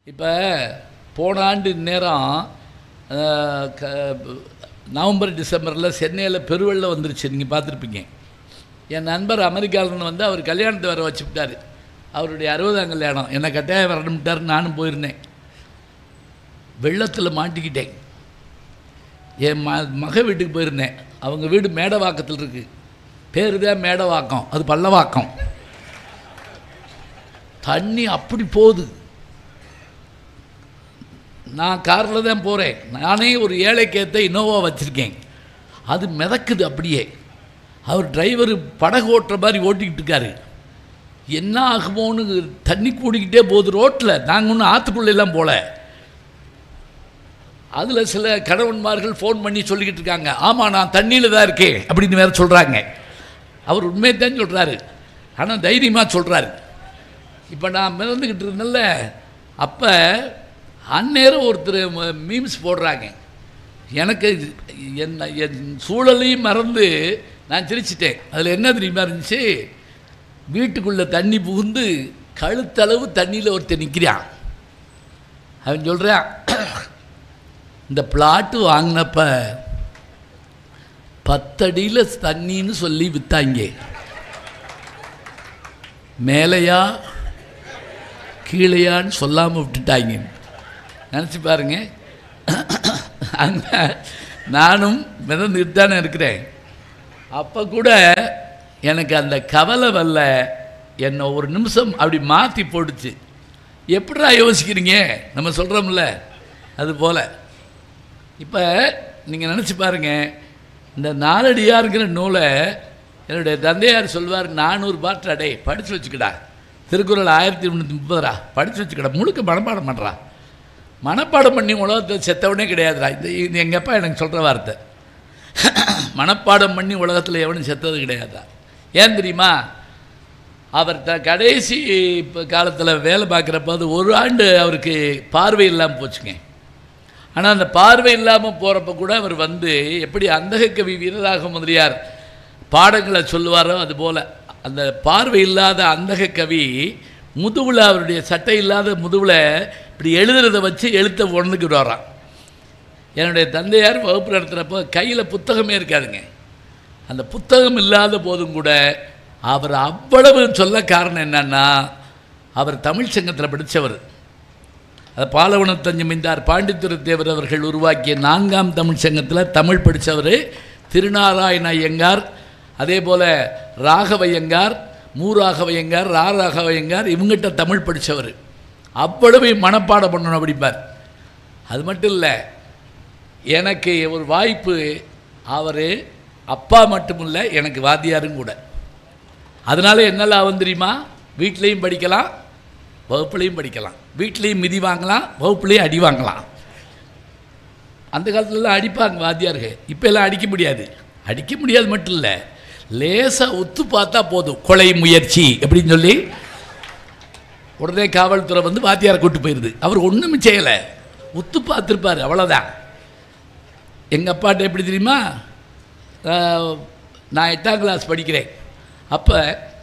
இப்போ போன ஆண்டு நேரம் அஹ், க- நவம்பர் டிசம்பரில் சென்னையில் பெருவெள்ளம் வந்துருச்சு நீங்கள் பார்த்துருப்பீங்க என் நண்பர் அமெரிக்காவிலேருந்து வந்து அவர் கல்யாணத்தை வர வச்சுவிட்டார் அவருடைய அறுபதாம் கல்யாணம் என்னை கட்டாயம் வரணும்ட்டார் நானும் போயிருந்தேன் வெள்ளத்தில் மாட்டிக்கிட்டேன் என் ம மக வீட்டுக்கு போயிருந்தேன் அவங்க வீடு மேடவாக்கத்தில் இருக்குது பேர் தான் மேடவாக்கம் அது பல்லவாக்கம் தண்ணி அப்படி போகுது நான் காரில் தான் போகிறேன் நானே ஒரு ஏழைக்கேற்ற இனோவா வச்சுருக்கேன் அது மிதக்குது அப்படியே அவர் டிரைவர் படகு ஓட்டுற மாதிரி ஓட்டிக்கிட்டு இருக்காரு என்ன ஆகுமோன்னு தண்ணி கூடிக்கிட்டே போகுது ரோட்டில் நாங்கள் ஒன்றும் ஆற்றுக்குள்ளெல்லாம் போகல அதில் சில கணவன்மார்கள் ஃபோன் பண்ணி சொல்லிக்கிட்டு இருக்காங்க ஆமாம் நான் தண்ணியில் தான் இருக்கேன் அப்படின்னு வேற சொல்கிறாங்க அவர் உண்மையை தான் சொல்கிறாரு ஆனால் தைரியமாக சொல்கிறாரு இப்போ நான் மிதந்துக்கிட்டு இருந்தேன்ல அப்போ அந்நேரம் ஒருத்தர் மீம்ஸ் போடுறாங்க எனக்கு என்ன என் சூழலையும் மறந்து நான் சிரிச்சிட்டேன் அதில் என்ன தெரியுமா இருந்துச்சு வீட்டுக்குள்ளே தண்ணி புகுந்து கழுத்தளவு தண்ணியில் ஒருத்தர் நிற்கிறான் அவன் சொல்கிறான் இந்த பிளாட்டு வாங்கினப்ப பத்தடியில் தண்ணின்னு சொல்லி வித்தாங்க மேலையா கீழையான்னு சொல்லாமல் விட்டுட்டாங்க நினச்சி பாருங்க அங்கே நானும் மிதந்துக்கிட்டு தானே இருக்கிறேன் அப்போ கூட எனக்கு அந்த கவலை வரல என்னை ஒரு நிமிஷம் அப்படி மாற்றி போட்டுச்சு எப்படிடா யோசிக்கிறீங்க நம்ம சொல்கிறோம்ல அது போல் இப்போ நீங்கள் நினச்சி பாருங்கள் இந்த நாலடியாருங்கிற நூலை என்னுடைய தந்தையார் சொல்வார் நானூறு பாட்டு அடே படித்து வச்சுக்கடா திருக்குறள் ஆயிரத்தி முந்நூற்றி முப்பதுரா படித்து வச்சுக்கடா முழுக்க மனப்பாடம் பண்ணுறா மனப்பாடம் பண்ணி உலகத்தை செத்தவனே கிடையாதுடா இது இது எங்கள் அப்பா எனக்கு சொல்கிற வார்த்தை மனப்பாடம் பண்ணி உலகத்தில் எவனும் செத்தது கிடையாதா ஏன் தெரியுமா அவர் த கடைசி இப்போ காலத்தில் வேலை பார்க்குறப்ப அது ஒரு ஆண்டு அவருக்கு பார்வை இல்லாமல் போச்சுங்க ஆனால் அந்த பார்வை இல்லாமல் போகிறப்ப கூட அவர் வந்து எப்படி அந்தகக்கவி வீரராக முதலியார் பாடங்களை சொல்லுவாரோ அதுபோல் அந்த பார்வை இல்லாத அந்தக கவி முதுகில் அவருடைய சட்டை இல்லாத முதுகில் இப்படி எழுதுறதை வச்சு எழுத்தை உணர்ந்துக்கிட்டு வரான் என்னுடைய தந்தையார் வகுப்பு நடத்துகிறப்போ கையில் புத்தகமே இருக்காதுங்க அந்த புத்தகம் இல்லாத போதும் கூட அவர் அவ்வளவு சொல்ல காரணம் என்னன்னா அவர் தமிழ் சங்கத்தில் படித்தவர் அது பாலவனத்தஞ்சமிந்தார் பாண்டித்துரை தேவர் அவர்கள் உருவாக்கிய நான்காம் தமிழ் சங்கத்தில் தமிழ் படித்தவர் திருநாராயண ஐயங்கார் அதே போல் ராகவையங்கார் மூராகவையங்கார் ரா ராகவையங்கார் இவங்ககிட்ட தமிழ் படித்தவர் அவ்வளவு மனப்பாடம் பண்ணணும் அப்படிம்பார் அது மட்டும் இல்லை எனக்கு ஒரு வாய்ப்பு அவர் அப்பா மட்டுமில்ல எனக்கு வாத்தியாரும் கூட அதனால் என்ன லாபம் தெரியுமா வீட்லேயும் படிக்கலாம் வகுப்புலையும் படிக்கலாம் வீட்லேயும் மிதி வாங்கலாம் வகுப்புலேயும் அடி வாங்கலாம் அந்த காலத்துலலாம் அடிப்பாங்க வாத்தியார்கள் இப்போ எல்லாம் அடிக்க முடியாது அடிக்க முடியாது மட்டும் இல்லை லேசாக ஒத்து பார்த்தா போதும் கொலை முயற்சி அப்படின்னு சொல்லி உடனே காவல்துறை வந்து வாத்தியாரை கூட்டு போயிடுது அவர் ஒன்றும் செய்யலை உத்து பார்த்துருப்பார் அவ்வளோதான் எங்கள் அப்பாட்ட எப்படி தெரியுமா ஆஹ், நான் எட்டாம் கிளாஸ் படிக்கிறேன் அப்போ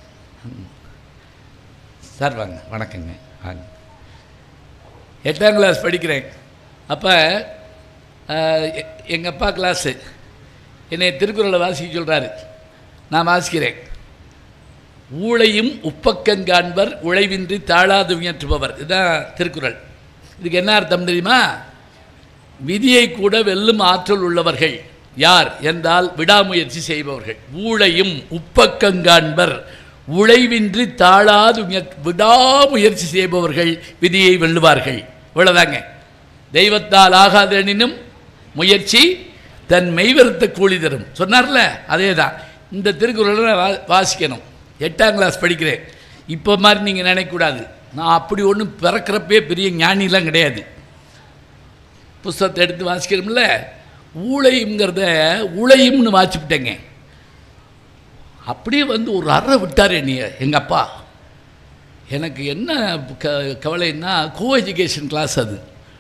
சார் வாங்க வணக்கங்க வாங்க எட்டாம் கிளாஸ் படிக்கிறேன் அப்போ எங்கள் அப்பா கிளாஸு என்னை திருக்குறளை வாசிக்க சொல்கிறாரு நான் வாசிக்கிறேன் ஊழையும் உப்பக்கங்காண்பர் உழைவின்றி தாழாது உயற்றுபவர் இதுதான் திருக்குறள் இதுக்கு என்ன அர்த்தம் தெரியுமா விதியை கூட வெல்லும் ஆற்றல் உள்ளவர்கள் யார் என்றால் விடாமுயற்சி செய்பவர்கள் ஊழையும் உப்பக்கங்காண்பர் உழைவின்றி தாழாது உயர்- விடாமுயற்சி செய்பவர்கள் விதியை வெல்லுவார்கள் இவ்வளவுதாங்க தெய்வத்தால் ஆகாதெனினும் முயற்சி தன் மெய்வருத்த கூலி தரும் சொன்னார்ல அதே தான் இந்த திருக்குறளை நான் வா வாசிக்கணும் எட்டாம் கிளாஸ் படிக்கிறேன் இப்போ மாதிரி நீங்கள் நினைக்கக்கூடாது நான் அப்படி ஒன்றும் பிறக்கிறப்பே பெரிய ஞானிலாம் கிடையாது புஸ்தகத்தை எடுத்து வாசிக்கிறோம்ல ஊழையுங்கிறத உழையும்னு வாசிப்பிட்டேங்க அப்படியே வந்து ஒரு அறை விட்டார் என்னைய எங்கள் அப்பா எனக்கு என்ன க கவலைன்னா கோ எஜுகேஷன் கிளாஸ் அது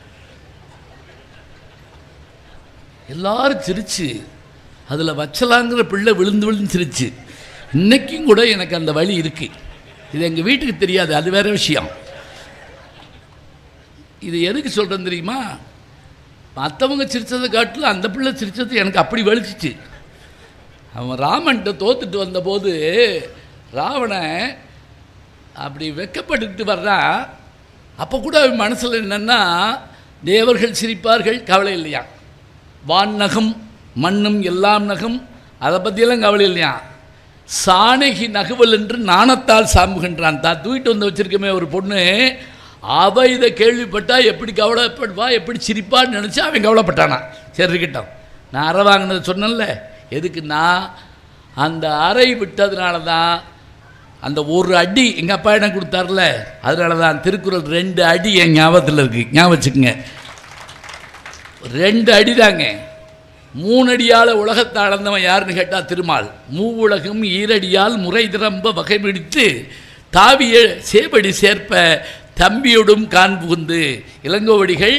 எல்லாரும் சிரிச்சு அதில் வச்சலாங்கிற பிள்ளை விழுந்து விழுந்து சிரிச்சு இன்னைக்கும் கூட எனக்கு அந்த வழி இருக்குது இது எங்கள் வீட்டுக்கு தெரியாது அது வேற விஷயம் இது எதுக்கு சொல்கிறேன் தெரியுமா மற்றவங்க சிரிச்சதை காட்டிலும் அந்த பிள்ளை சிரிச்சது எனக்கு அப்படி வலிச்சிச்சு அவன் ராமன்கிட்ட தோத்துட்டு வந்தபோது ராவணன் அப்படி வெக்கப்பட்டுக்கிட்டு வர்றான் அப்போ கூட அவன் மனசில் என்னென்னா தேவர்கள் சிரிப்பார்கள் கவலை இல்லையா வான் நகம் மண்ணும் எல்லாம் நகம் அதை பற்றியெல்லாம் கவலை இல்லையா சாணகி நகுவல் என்று நாணத்தால் சாம்புகின்றான் தான் தூக்கிட்டு வந்து வச்சிருக்கமே ஒரு பொண்ணு அவ இதை கேள்விப்பட்டா எப்படி கவலைப்படுவா எப்படி சிரிப்பான்னு நினச்சி அவன் கவலைப்பட்டானா சரி இருக்கட்டும் நான் அறை வாங்கினது சொன்னேன்ல எதுக்கு நான் அந்த அறை விட்டதுனால தான் அந்த ஒரு அடி எங்கள் அப்பா இடம் கொடுத்தார்ல அதனால தான் திருக்குறள் ரெண்டு அடி என் ஞாபகத்தில் இருக்குது ஞாபகம் வச்சுக்கோங்க ரெண்டு அடி தாங்க மூணு அடியால் உலகத்தை அளந்தவன் யாருன்னு கேட்டால் திருமால் மூவுலகும் ஈரடியால் முறை திரம்ப வகை பிடித்து தாவிய சேவடி சேர்ப்ப தம்பியோடும் கான் புகுந்து இளங்கோவடிகள்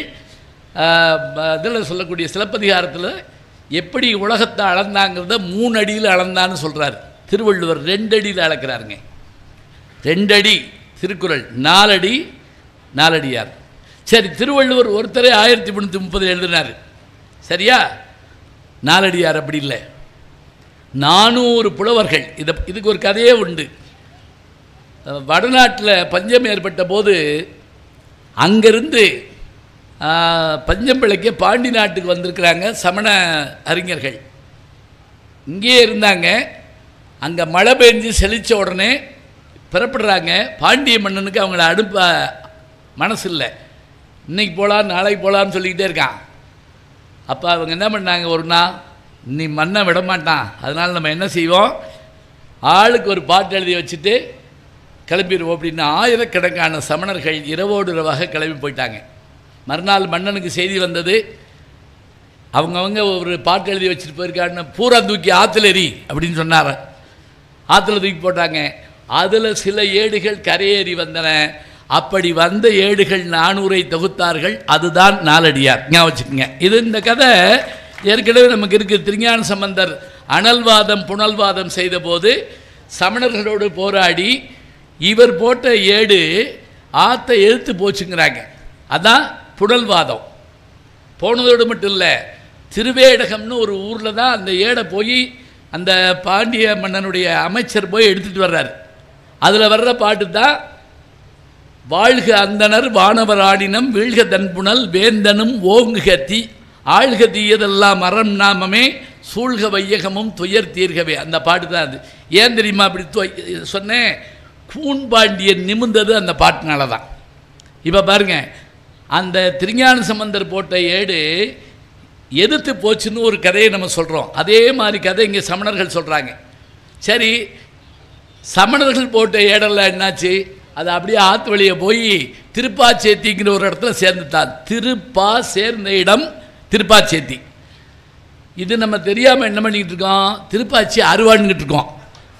இதில் சொல்லக்கூடிய சிலப்பதிகாரத்தில் எப்படி உலகத்தை அளந்தாங்கிறத மூணு அடியில் அளந்தான்னு சொல்கிறார் திருவள்ளுவர் ரெண்டு அடியில் அளக்கிறாருங்க ரெண்டு அடி திருக்குறள் நாலடி நாலடியார் சரி திருவள்ளுவர் ஒருத்தரே ஆயிரத்தி முந்நூற்றி முப்பது எழுதினார் சரியா நாலடியார் அப்படி இல்லை நானூறு புலவர்கள் இதை இதுக்கு ஒரு கதையே உண்டு அஹ் வடநாட்டில் பஞ்சம் ஏற்பட்ட போது அங்கேருந்து பஞ்சம் பிழைக்க பாண்டி நாட்டுக்கு வந்திருக்கிறாங்க சமண அறிஞர்கள் இங்கேயே இருந்தாங்க அங்கே மழை பெஞ்சு செழித்த உடனே பிறப்படுறாங்க பாண்டிய மன்னனுக்கு அவங்கள அனுப்ப மனசு இல்லை இன்னைக்கு போகலாம் நாளைக்கு போகலான்னு சொல்லிக்கிட்டே இருக்கான் அப்போ அவங்க என்ன பண்ணாங்க ஒரு நாள் நீ மண்ணை விட மாட்டான் அதனால் நம்ம என்ன செய்வோம் ஆளுக்கு ஒரு பாட்டு எழுதி வச்சுட்டு கிளம்பிடுவோம் அப்படின்னு ஆயிரக்கணக்கான சமணர்கள் இரவோடு இரவாக கிளம்பி போயிட்டாங்க மறுநாள் மன்னனுக்கு செய்தி வந்தது அவங்கவங்க ஒரு பாட்டு எழுதி வச்சுட்டு போயிருக்காருன்னு பூரா தூக்கி ஆற்றுல எறி அப்படின்னு சொன்னார் ஆற்றுல தூக்கி போட்டாங்க அதில் சில ஏடுகள் கரையேறி வந்தன அப்படி வந்த ஏடுகள் நானூரை தொகுத்தார்கள் அதுதான் நாலடியார் ஞாபகம் வச்சுக்கோங்க இது இந்த கதை ஏற்கனவே நமக்கு இருக்குது திருஞான சம்பந்தர் அனல்வாதம் புனல்வாதம் செய்தபோது சமணர்களோடு போராடி இவர் போட்ட ஏடு ஆத்தை எழுத்து போச்சுங்கிறாங்க அதான் புனல்வாதம் போனதோடு மட்டும் இல்லை திருவேடகம்னு ஒரு ஊரில் தான் அந்த ஏடை போய் அந்த பாண்டிய மன்னனுடைய அமைச்சர் போய் எடுத்துகிட்டு வர்றார் அதில் வர்ற பாட்டு தான் வாழ்க அந்தனர் வானவர் ஆடினம் வீழ்க தன்புணல் வேந்தனும் ஓங்குக தீ ஆழ்க தீயதெல்லாம் அறம் நாமமே சூழ்க வையகமும் துயர் தீர்கவே அந்த பாட்டு தான் அது ஏன் தெரியுமா அப்படி தொ- சொன்னேன் கூன்பாண்டியன் நிமிர்ந்தது அந்த பாட்டினால தான் இப்போ பாருங்க அந்த திருஞான சம்பந்தர் போட்ட ஏடு எதிர்த்து போச்சுன்னு ஒரு கதையை நம்ம சொல்கிறோம் அதே மாதிரி கதை இங்கே சமணர்கள் சொல்கிறாங்க சரி சமணர்கள் போட்ட ஏடெல்லாம் என்னாச்சு அது அப்படியே ஆத்து வழியே போய் திருப்பாச்சேத்திங்கிற ஒரு இடத்துல சேர்ந்துட்டான் திருப்பா சேர்ந்த இடம் திருப்பாச்சேத்தி இது நம்ம தெரியாமல் என்ன பண்ணிக்கிட்டு இருக்கோம் திருப்பாச்சி அருவான்கிட்டு இருக்கோம்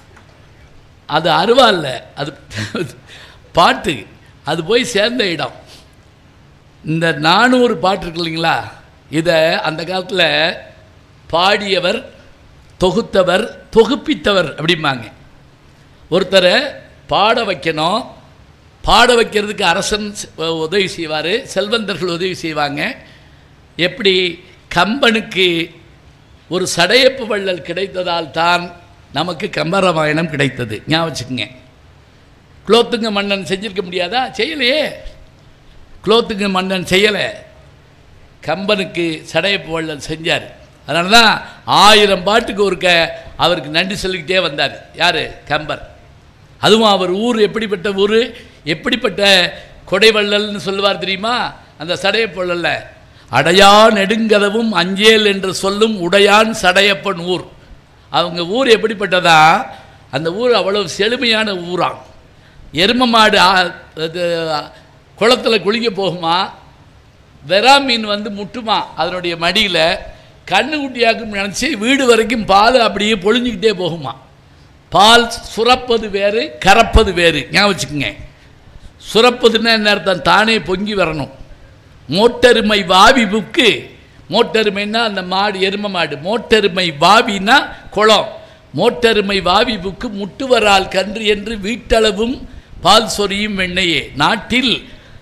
அது அருவா இல்லை அது பாட்டு அது போய் சேர்ந்த இடம் இந்த நானூறு பாட்டு இருக்கு இல்லைங்களா இதை அந்த காலத்தில் பாடியவர் தொகுத்தவர் தொகுப்பித்தவர் அப்படிம்பாங்க ஒருத்தரை பாட வைக்கணும் பாட வைக்கிறதுக்கு அரசன் செ- உதவி செய்வார் செல்வந்தர்கள் உதவி செய்வாங்க எப்படி கம்பனுக்கு ஒரு சடையப்பு வள்ளல் கிடைத்ததால் தான் நமக்கு கம்பராமாயணம் கிடைத்தது ஞாபகம் வச்சுக்கோங்க குலோத்துங்க மன்னன் செஞ்சிருக்க முடியாதா செய்யலையே குலோத்துங்க மன்னன் செய்யலை கம்பனுக்கு சடையப்பு வள்ளல் செஞ்சார் அதனால தான் ஆயிரம் பாட்டுக்கு ஒருக்க அவருக்கு நன்றி சொல்லிக்கிட்டே வந்தார் யார் கம்பர் அதுவும் அவர் ஊர் எப்படிப்பட்ட ஊர் எப்படிப்பட்ட கொடைவள்ளல்னு சொல்லுவார் தெரியுமா அந்த சடையப்பு வள்ளல்ல அடையா நெடுங்கதவும் அஞ்சேல் என்று சொல்லும் உடையான் சடையப்பன் ஊர் அவங்க ஊர் எப்படிப்பட்டதா அந்த ஊர் அவ்வளவு செழுமையான ஊராம் எரும மாடு ஆ- அது குளத்தில் குளிக்க போகுமா வெறா மீன் வந்து முட்டுமா அதனுடைய மடியில் கண்ணுக்குட்டியாக்கும் நினச்சி வீடு வரைக்கும் பால் அப்படியே பொழிஞ்சுக்கிட்டே போகுமா பால் சுரப்பது வேறு கறப்பது வேறு ஞாபகம் வச்சுக்கோங்க சுரப்பதுன்னா என்ன அர்த்தம் தானே பொங்கி வரணும் மோட்டெருமை வாவி புக்கு மோட்டெருமைன்னா அந்த மாடு எரும மாடு மோட்டெருமை வாவினா குளம் மோட்டெருமை வாவி புக்கு முட்டுவரால் கன்று என்று வீட்டளவும் பால் சொரியும் வெண்ணையே நாட்டில்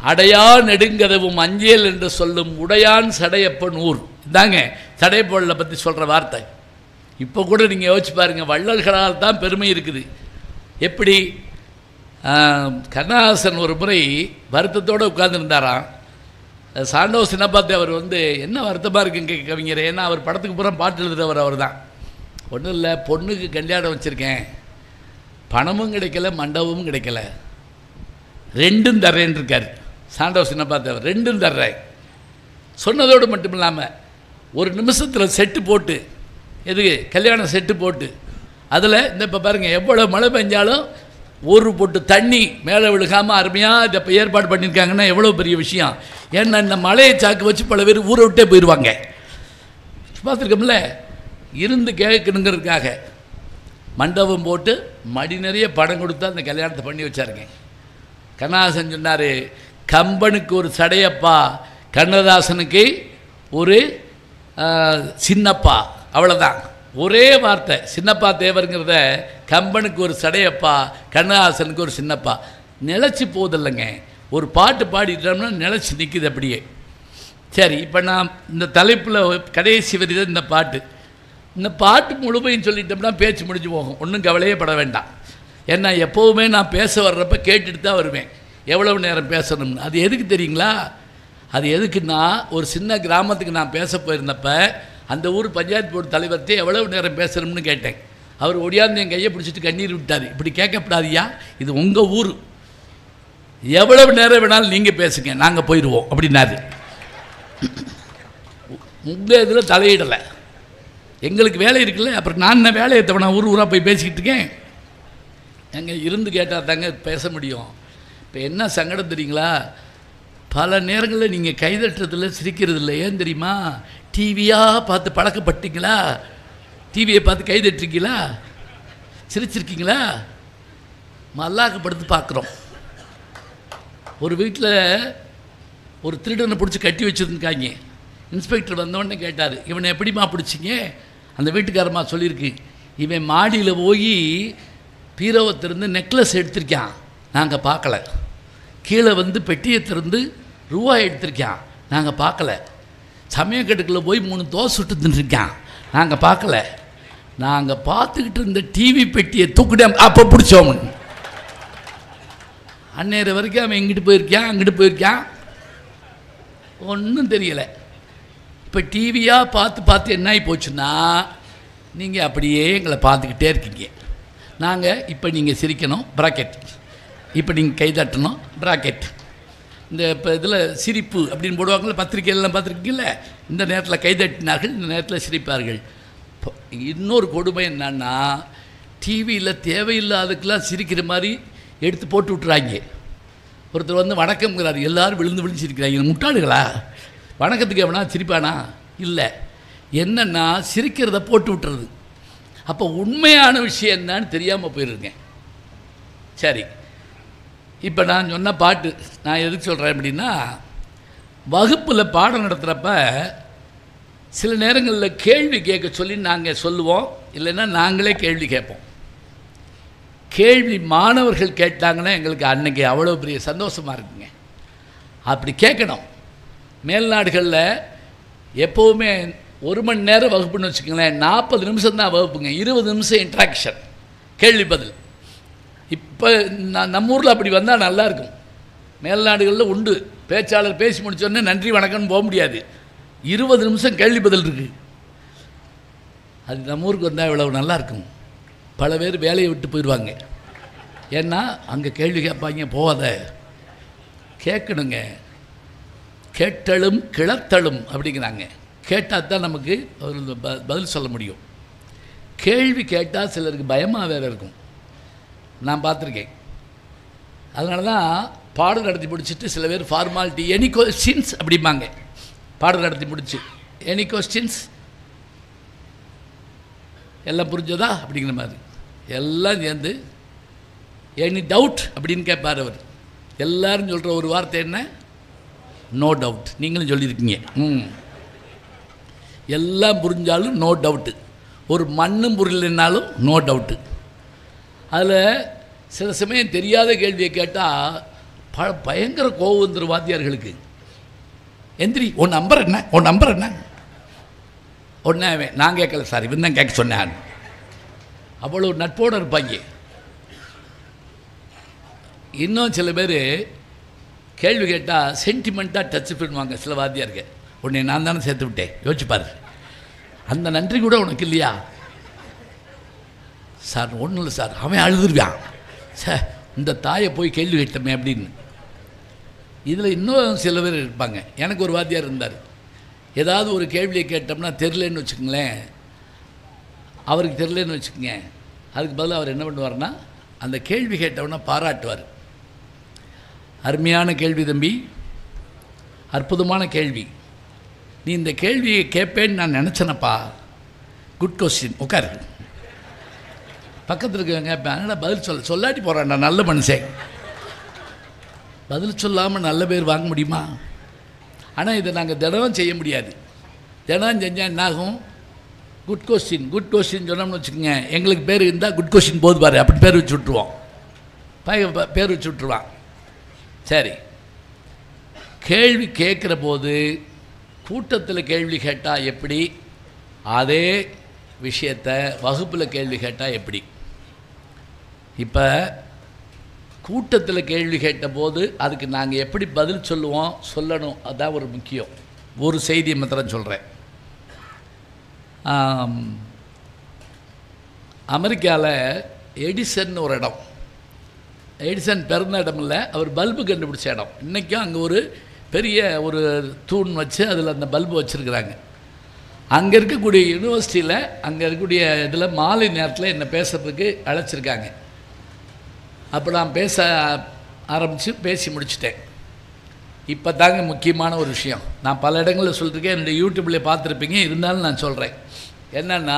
அடையா நெடுங்கதவும் அஞ்சேல் என்று சொல்லும் உடையான் சடையப்பன் ஊர் இதாங்க சடையப்பொருளை பற்றி சொல்கிற வார்த்தை இப்போ கூட நீங்கள் யோசிச்சு பாருங்கள் வள்ளல்களால் தான் பெருமை இருக்குது எப்படி ஆஹ், கண்ணதாசன் ஒரு முறை வருத்தத்தோடு உட்கார்ந்துருந்தாராம் சாண்டோ சின்னப்பாத்தி அவர் வந்து என்ன வருத்தமாக இருக்குங்க கவிஞர் ஏன்னா அவர் படத்துக்கு பூரா பாட்டு எழுதுறவர் அவர் தான் ஒன்றும் இல்லை பொண்ணுக்கு கல்யாணம் வச்சுருக்கேன் பணமும் கிடைக்கல மண்டபமும் கிடைக்கல ரெண்டும் தர்றேன்னு இருக்கார் சாண்டோ சின்னப்பாத்தி அவர் ரெண்டும் தர்றேன் சொன்னதோடு மட்டும் இல்லாமல் ஒரு நிமிஷத்தில் செட்டு போட்டு எது கல்யாணம் செட்டு போட்டு அதில் இந்த இப்போ பாருங்கள் எவ்வளோ மழை பெஞ்சாலும் ஒரு பொட்டு தண்ணி மேலே விழுகாமல் அருமையாக இதை இப்போ ஏற்பாடு பண்ணியிருக்காங்கன்னா எவ்வளோ பெரிய விஷயம் ஏன்னா இந்த மழையை சாக்கு வச்சு பல பேர் ஊரை விட்டே போயிடுவாங்க பார்த்துருக்கோம்ல இருந்து கேட்கணுங்கிறதுக்காக மண்டபம் போட்டு மடி நிறைய பணம் கொடுத்து அந்த கல்யாணத்தை பண்ணி வச்சாருங்க கண்ணதாசன் சொன்னார் கம்பனுக்கு ஒரு சடையப்பா கண்ணதாசனுக்கு ஒரு ஆ, சின்னப்பா அவ்வளோதான் ஒரே வார்த்தை சின்னப்பா தேவருங்கிறத கம்பனுக்கு ஒரு சடையப்பா கண்ணதாசனுக்கு ஒரு சின்னப்பா நிலச்சி போதில்லைங்க ஒரு பாட்டு பாடிட்டோம்னா நிலச்சி நிற்குது அப்படியே சரி இப்போ நான் இந்த தலைப்பில் கடைசி வரி தான் இந்த பாட்டு இந்த பாட்டு முழுமையும் சொல்லிட்டோம்னா பேச்சு முடிஞ்சு போகும் ஒன்றும் கவலையே பட வேண்டாம் ஏன்னா எப்போவுமே நான் பேச வர்றப்ப கேட்டுட்டு தான் வருவேன் எவ்வளவு நேரம் பேசணும்னு அது எதுக்கு தெரியுங்களா அது எதுக்குன்னா ஒரு சின்ன கிராமத்துக்கு நான் பேச போயிருந்தப்ப அந்த ஊர் பஞ்சாயத்து போர்டு தலைவர்கிட்ட எவ்வளவு நேரம் பேசணும்னு கேட்டேன் அவர் ஒடியாந்து என் கையை பிடிச்சிட்டு கண்ணீர் விட்டார் இப்படி கேட்கப்படாதியா இது உங்கள் ஊர் எவ்வளவு நேரம் வேணாலும் நீங்கள் பேசுங்க நாங்கள் போயிடுவோம் அப்படின்னாரு உங்கள் இதில் தலையிடலை எங்களுக்கு வேலை இருக்குல்ல அப்புறம் நான் என்ன வேலையை தவிர ஊர் ஊராக போய் பேசிக்கிட்டு இருக்கேன் எங்க இருந்து கேட்டால் தாங்க பேச முடியும் இப்போ என்ன சங்கடம் தெரியுங்களா பல நேரங்களில் நீங்கள் கைதட்டுறதில்ல சிரிக்கிறது இல்லை ஏன் தெரியுமா டிவியாக பார்த்து பழக்கப்பட்டீங்களா டிவியை பார்த்து கைதட்டுறீங்களா சிரிச்சிருக்கீங்களா மல்லாக்க படுத்து பார்க்குறோம் ஒரு வீட்டில் ஒரு திருடனை பிடிச்சி கட்டி வச்சுருந்துருக்காங்க இன்ஸ்பெக்டர் வந்தோடனே கேட்டார் இவனை எப்படிம்மா பிடிச்சிங்க அந்த வீட்டுக்காரம்மா சொல்லியிருக்கு இவன் மாடியில் போய் பீரோவை திறந்து நெக்லஸ் எடுத்திருக்கான் நாங்கள் பார்க்கல கீழே வந்து பெட்டியை திறந்து ரூபாய் எடுத்திருக்கான் நாங்கள் பார்க்கல சமயக்கட்டுக்குள்ளே போய் மூணு தோசை சுட்டு தின்னுருக்கான் நாங்கள் பார்க்கல நாங்கள் பார்த்துக்கிட்டு இருந்த டிவி பெட்டியை தூக்கிட்டே அப்போ பிடிச்சோம் அந்நேர வரைக்கும் அவன் எங்கிட்டு போயிருக்கான் அங்கிட்டு போயிருக்கான் ஒன்றும் தெரியலை இப்போ டிவியாக பார்த்து பார்த்து என்ன ஆகி போச்சுன்னா நீங்கள் அப்படியே எங்களை பார்த்துக்கிட்டே இருக்கீங்க நாங்கள் இப்போ நீங்கள் சிரிக்கணும் ப்ராக்கெட் இப்போ நீங்கள் கை தட்டணும் ப்ராக்கெட் இந்த இப்போ இதில் சிரிப்பு அப்படின்னு போடுவாங்கள்ல பத்திரிக்கையெல்லாம் பார்த்துருக்கீங்கல்ல இந்த நேரத்தில் கை தட்டினார்கள் இந்த நேரத்தில் சிரிப்பார்கள் இப்போ இன்னொரு கொடுமை என்னன்னா டிவியில் தேவையில்லாததுக்கெல்லாம் சிரிக்கிற மாதிரி எடுத்து போட்டு விட்றாங்க ஒருத்தர் வந்து வணக்கம்ங்கிறார் எல்லாரும் விழுந்து விழுந்து சிரிக்கிறாங்க இது முட்டாளுகளா வணக்கத்துக்கு எவனா சிரிப்பானா இல்லை என்னன்னா சிரிக்கிறத போட்டு விட்டுறது அப்போ உண்மையான விஷயம் என்னன்னு தெரியாமல் போயிருக்கேன் சரி இப்போ நான் சொன்ன பாட்டு நான் எதுக்கு சொல்கிறேன் அப்படின்னா வகுப்பில் பாடம் நடத்துகிறப்ப சில நேரங்களில் கேள்வி கேட்க சொல்லி நாங்கள் சொல்லுவோம் இல்லைன்னா நாங்களே கேள்வி கேட்போம் கேள்வி மாணவர்கள் கேட்டாங்கன்னா எங்களுக்கு அன்னைக்கு அவ்வளோ பெரிய சந்தோஷமாக இருக்குங்க அப்படி கேட்கணும் மேல்நாடுகளில் எப்போவுமே ஒரு மணி நேரம் வகுப்புன்னு வச்சுக்கோங்களேன் நாற்பது நிமிஷம் தான் வகுப்புங்க இருபது நிமிஷம் இன்ட்ராக்ஷன் கேள்வி பதில் இப்போ நான் நம்ம ஊரில் அப்படி வந்தால் நல்லாயிருக்கும் மேல்நாடுகளில் உண்டு பேச்சாளர் பேசி முடிச்சோடனே நன்றி வணக்கம்னு போக முடியாது இருபது நிமிஷம் கேள்வி பதில் இருக்குது அது நம்ம ஊருக்கு வந்தால் இவ்வளவு நல்லா இருக்கும் பல பேர் வேலையை விட்டு போயிடுவாங்க ஏன்னா அங்கே கேள்வி கேட்பாங்க போகாத கேட்கணுங்க கேட்டலும் கிளத்தலும் அப்படிங்கிறாங்க கேட்டால் தான் நமக்கு ஒரு ப- பதில் சொல்ல முடியும் கேள்வி கேட்டால் சிலருக்கு பயமாக வேறு இருக்கும் நான் பார்த்துருக்கேன் அதனால தான் பாடம் நடத்தி முடிச்சுட்டு சில பேர் ஃபார்மாலிட்டி எனி கொஸ்டின்ஸ் அப்படிம்பாங்க பாடம் நடத்தி முடிச்சு எனி கொஸ்டின்ஸ் எல்லாம் புரிஞ்சதா அப்படிங்கிற மாதிரி எல்லாம் சேர்ந்து எனி டவுட் அப்படின்னு கேட்பார் அவர் எல்லாரும் சொல்கிற ஒரு வார்த்தை என்ன நோ டவுட் நீங்களும் சொல்லியிருக்கீங்க ம் எல்லாம் புரிஞ்சாலும் நோ டவுட்டு ஒரு மண்ணும் புரியலைன்னாலும் நோ டவுட்டு அதில் சில சமயம் தெரியாத கேள்வியை கேட்டால் ப பயங்கர கோவம் வந்துடும் வாத்தியார்களுக்கு எந்திரி உன் நம்பர் என்ன உன் நம்பர் என்ன ஒன்றே அவன் நான் கேட்கல சார் இவன் தான் கேட்க சொன்னேன் அவ்வளோ நட்போடு இருப்பாங்க இன்னும் சில பேர் கேள்வி கேட்டால் சென்டிமெண்ட்டாக டச் பண்ணுவாங்க சில வாத்தியாருக்கு உன்னை நான் தானே சேர்த்து விட்டேன் யோசிச்சு பாரு அந்த நன்றி கூட உனக்கு இல்லையா சார் ஒன்றும் இல்லை சார் அவன் அழுதுருவான் சார் இந்த தாயை போய் கேள்வி கேட்டமே அப்படின்னு இதில் இன்னும் சில பேர் இருப்பாங்க எனக்கு ஒரு வாத்தியார் இருந்தார் ஏதாவது ஒரு கேள்வியை கேட்டோம்னா தெரிலன்னு வச்சுக்கோங்களேன் அவருக்கு தெரிலன்னு வச்சுக்கோங்க அதுக்கு பதிலாக அவர் என்ன பண்ணுவார்னா அந்த கேள்வி கேட்டவொன்னே பாராட்டுவார் அருமையான கேள்வி தம்பி அற்புதமான கேள்வி நீ இந்த கேள்வியை கேட்பேன்னு நான் நினச்சேனப்பா குட் கொஸ்டின் உட்காரு பக்கத்தில் இருக்கவங்க கேட்பேன் அதனால் பதில் சொல்ல சொல்லாட்டி போகிறான்டா நல்ல மனுஷன் பதில் சொல்லாமல் நல்ல பேர் வாங்க முடியுமா ஆனால் இதை நாங்கள் தினம் செய்ய முடியாது தினம் செஞ்சால் என்னாகும் குட் கொஸ்டின் குட் கொஸ்டின் சொன்னோம்னு வச்சுக்கோங்க எங்களுக்கு பேர் இருந்தால் குட் கொஸ்டின் போது பாரு அப்படி பேர் வச்சு விட்ருவோம் பையன் ப- பேர் வச்சு விட்ருவான் சரி கேள்வி கேட்குற போது கூட்டத்தில் கேள்வி கேட்டால் எப்படி அதே விஷயத்தை வகுப்பில் கேள்வி கேட்டால் எப்படி இப்போ கூட்டத்தில் கேள்வி கேட்டபோது அதுக்கு நாங்கள் எப்படி பதில் சொல்லுவோம் சொல்லணும் அதான் ஒரு முக்கியம் ஒரு செய்தியை மாத்திரம் சொல்கிறேன் அமெரிக்காவில் எடிசன் ஒரு இடம் எடிசன் பிறந்த இடம் இல்லை அவர் பல்பு கண்டுபிடிச்ச இடம் இன்றைக்கும் அங்கே ஒரு பெரிய ஒரு தூண் வச்சு அதில் அந்த பல்பு வச்சுருக்குறாங்க அங்கே இருக்கக்கூடிய யூனிவர்சிட்டியில் அங்கே இருக்கக்கூடிய இதில் மாலை நேரத்தில் என்னை பேசுகிறதுக்கு அழைச்சிருக்காங்க அப்போ நான் பேச ஆரம்பித்து பேசி முடிச்சிட்டேன் இப்போ தாங்க முக்கியமான ஒரு விஷயம் நான் பல இடங்களில் சொல்லியிருக்கேன் என்னுடைய யூடியூப்பில் பார்த்துருப்பீங்க இருந்தாலும் நான் சொல்கிறேன் என்னென்னா